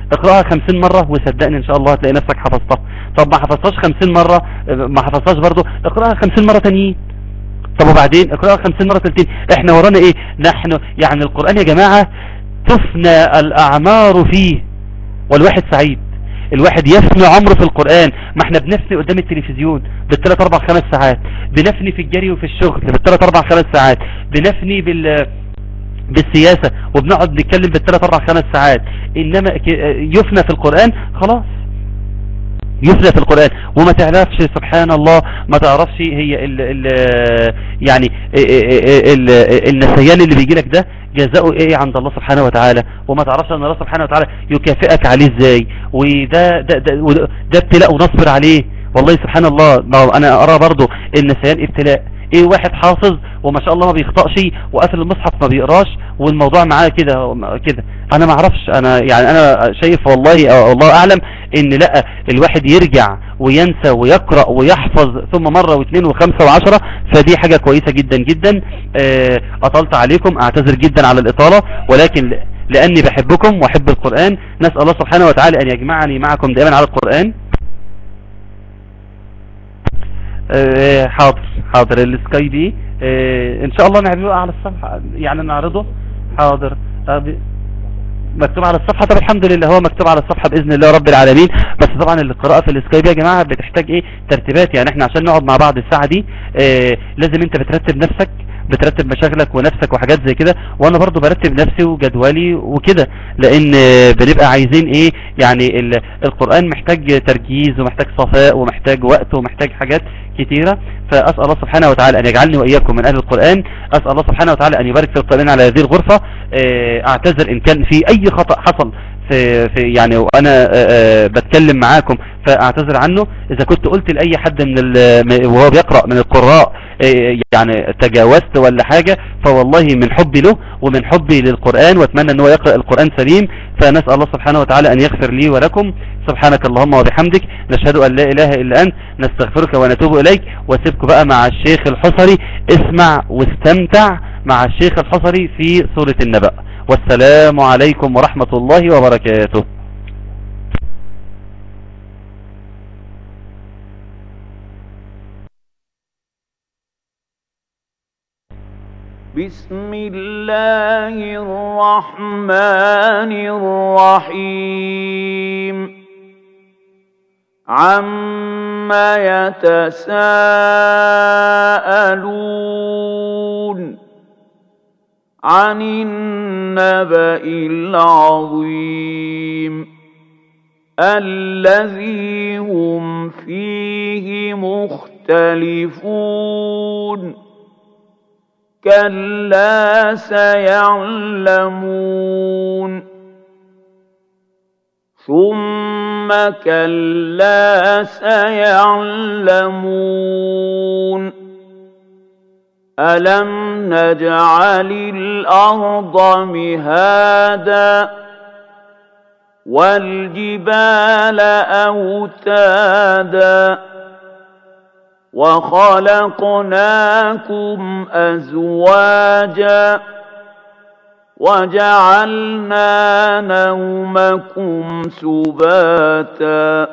Speaker 4: اقرأها خمسين مرة وصدقني ان شاء الله هتلاقي نفسك حفظتها طب ما حفظتهاش خمسين مرة ما حفظتهاش برضو اقرأها خمسين مرة تانيين طب وبعدين اقرأها خمسين مرة تلتين احنا ورانا ايه نحن يعني القرآن يا جماعة تفنى الاعمار فيه والواحد سعيد الواحد يفني عمره في القرآن ما احنا بنفني قدام التلفزيون بالثلاث اربع خمس ساعات بنفني في الجري وفي الشغل بالثلاث اربع خمس ساعات بنفني بال بالسياسة وبنقعد نتكلم بالثلاث اربع خمس ساعات انما يفنى في القرآن خلاص يفنى في القرآن وما تعرفش سبحان الله ما تعرفش هي ال ال يعني ال النسيان اللي بيجي لك ده جزاؤه ايه عند الله سبحانه وتعالى وما تعرفش ان الله سبحانه وتعالى يكافئك عليه ازاي وده ده ده, ده ابتلاء ونصبر عليه والله سبحان الله ما انا ارى برضو النسيان ابتلاء ايه واحد حافظ وما شاء الله ما بيخطأش وقافل المصحف ما بيقراش والموضوع معاه كده كده انا ما اعرفش انا يعني انا شايف والله الله اعلم ان لا الواحد يرجع وينسى ويقرأ ويحفظ ثم مرة واثنين وخمسة وعشرة فدي حاجة كويسة جدا جدا اطلت عليكم اعتذر جدا على الاطالة ولكن لاني بحبكم واحب القرآن نسأل الله سبحانه وتعالى ان يجمعني معكم دائما على القرآن آه حاضر حاضر السكاي دي آه ان شاء الله نعمله على الصفحة يعني نعرضه حاضر مكتوب على الصفحة طب الحمد لله هو مكتوب على الصفحة بإذن الله رب العالمين بس طبعا القراءة في السكايب يا جماعة بتحتاج ايه ترتيبات يعني احنا عشان نقعد مع بعض الساعة دي اه لازم انت بترتب نفسك بترتب مشاغلك ونفسك وحاجات زي كده وانا برضو برتب نفسي وجدولي وكده لان بنبقى عايزين ايه يعني القرآن محتاج تركيز ومحتاج صفاء ومحتاج وقت ومحتاج حاجات كتيرة فأسأل الله سبحانه وتعالى أن يجعلني وإياكم من أهل القرآن أسأل الله سبحانه وتعالى أن يبارك في القرآن على هذه الغرفة أعتذر إن كان في أي خطأ حصل في, في يعني وأنا بتكلم معاكم فأعتذر عنه إذا كنت قلت لأي حد من وهو بيقرأ من القراء يعني تجاوزت ولا حاجة فوالله من حبي له ومن حبي للقرآن واتمنى ان هو يقرأ القرآن سليم فنسأل الله سبحانه وتعالى ان يغفر لي ولكم سبحانك اللهم وبحمدك نشهد ان لا اله الا انت نستغفرك ونتوب اليك واسيبكم بقى مع الشيخ الحصري اسمع واستمتع مع الشيخ الحصري في سورة النبأ والسلام عليكم ورحمة الله وبركاته
Speaker 11: بسم الله الرحمن الرحيم عما يتساءلون عن النبأ العظيم الذي هم فيه مختلفون كلا سيعلمون ثم كلا سيعلمون ألم نجعل الأرض مهادا والجبال أوتادا وخلقناكم أزواجا وجعلنا نومكم سباتا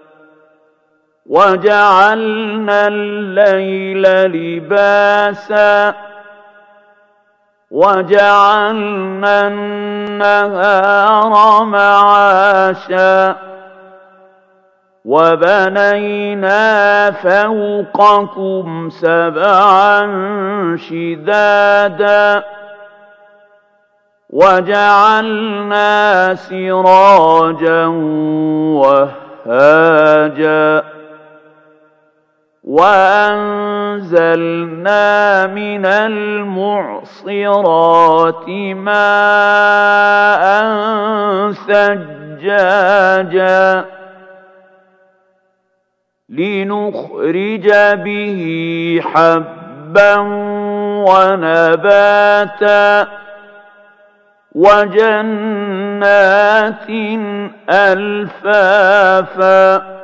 Speaker 11: وجعلنا الليل لباسا وجعلنا النهار معاشا وبنينا فوقكم سبعا شدادا وجعلنا سراجا وهاجا وأنزلنا من المعصرات ماء ثجاجا لنخرج به حبا ونباتا وجنات ألفافا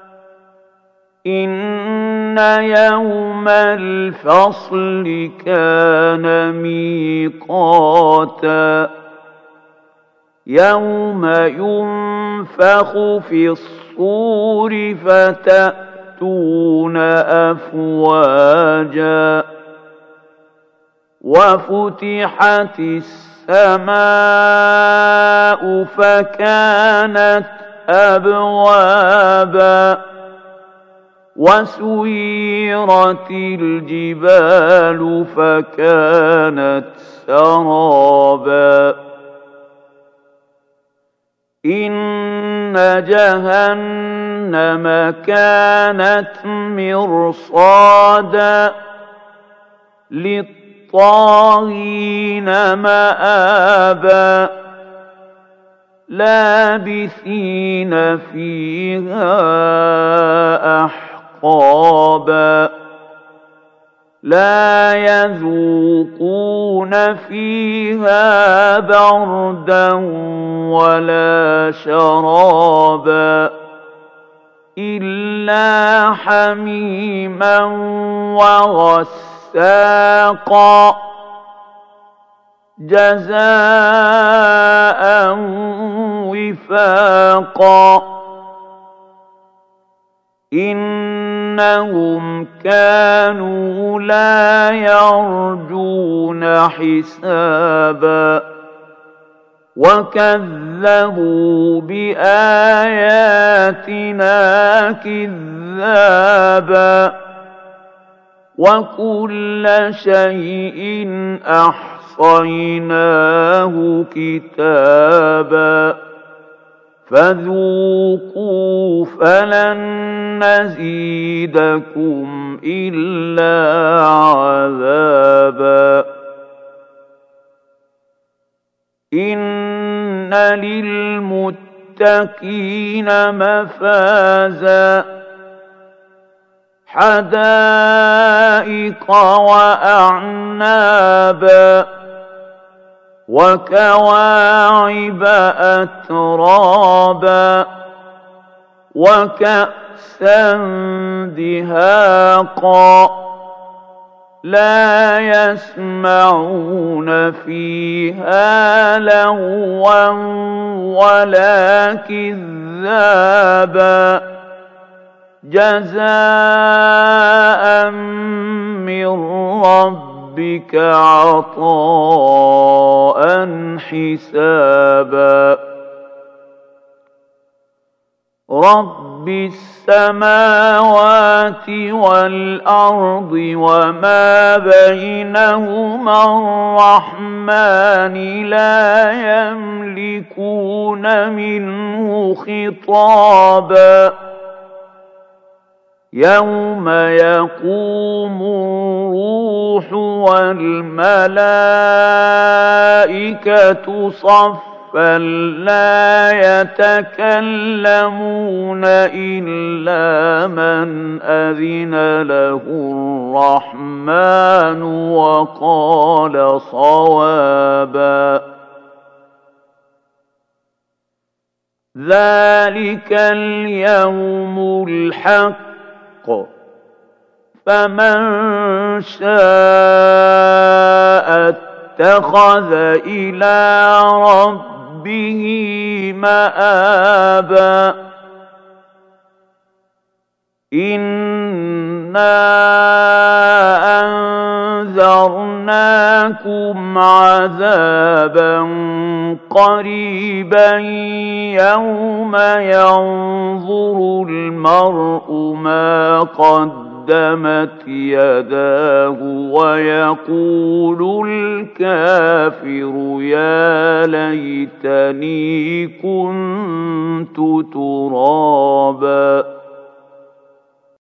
Speaker 11: إن يوم الفصل كان ميقاتا يوم ينفع ينفخ في الصور فتأتون أفواجا وفتحت السماء فكانت أبوابا وسيرت الجبال فكانت سرابا إن جهنم كانت مرصادا للطاغين مآبا لابثين فيها أحقابا لا يذوقون فيها بردا ولا شرابا إلا حميما وغساقا جزاء وفاقا إنهم كانوا لا يرجون حسابا وكذبوا بآياتنا كذابا وكل شيء أحصيناه كتابا فذوقوا فلن نزيدكم إلا عذابا إن للمتقين مفازا حدائق وأعنابا وكواعب أترابا وكأسا دهاقا لا يسمعون فيها لغوا ولا كذابا جزاء من ربك عطاء حسابا رب السماوات والأرض وما بينهما الرحمن لا يملكون منه خطابا يوم يقوم الروح والملائكة صفا لا يتكلمون إلا من أذن له الرحمن وقال صوابا ذلك اليوم الحق فمن شاء اتخذ إلى ربه مآبا إنا أنذرناكم عذابا قريبا يوم ينظر المرء ما قدمت يداه ويقول الكافر يا ليتني كنت ترابا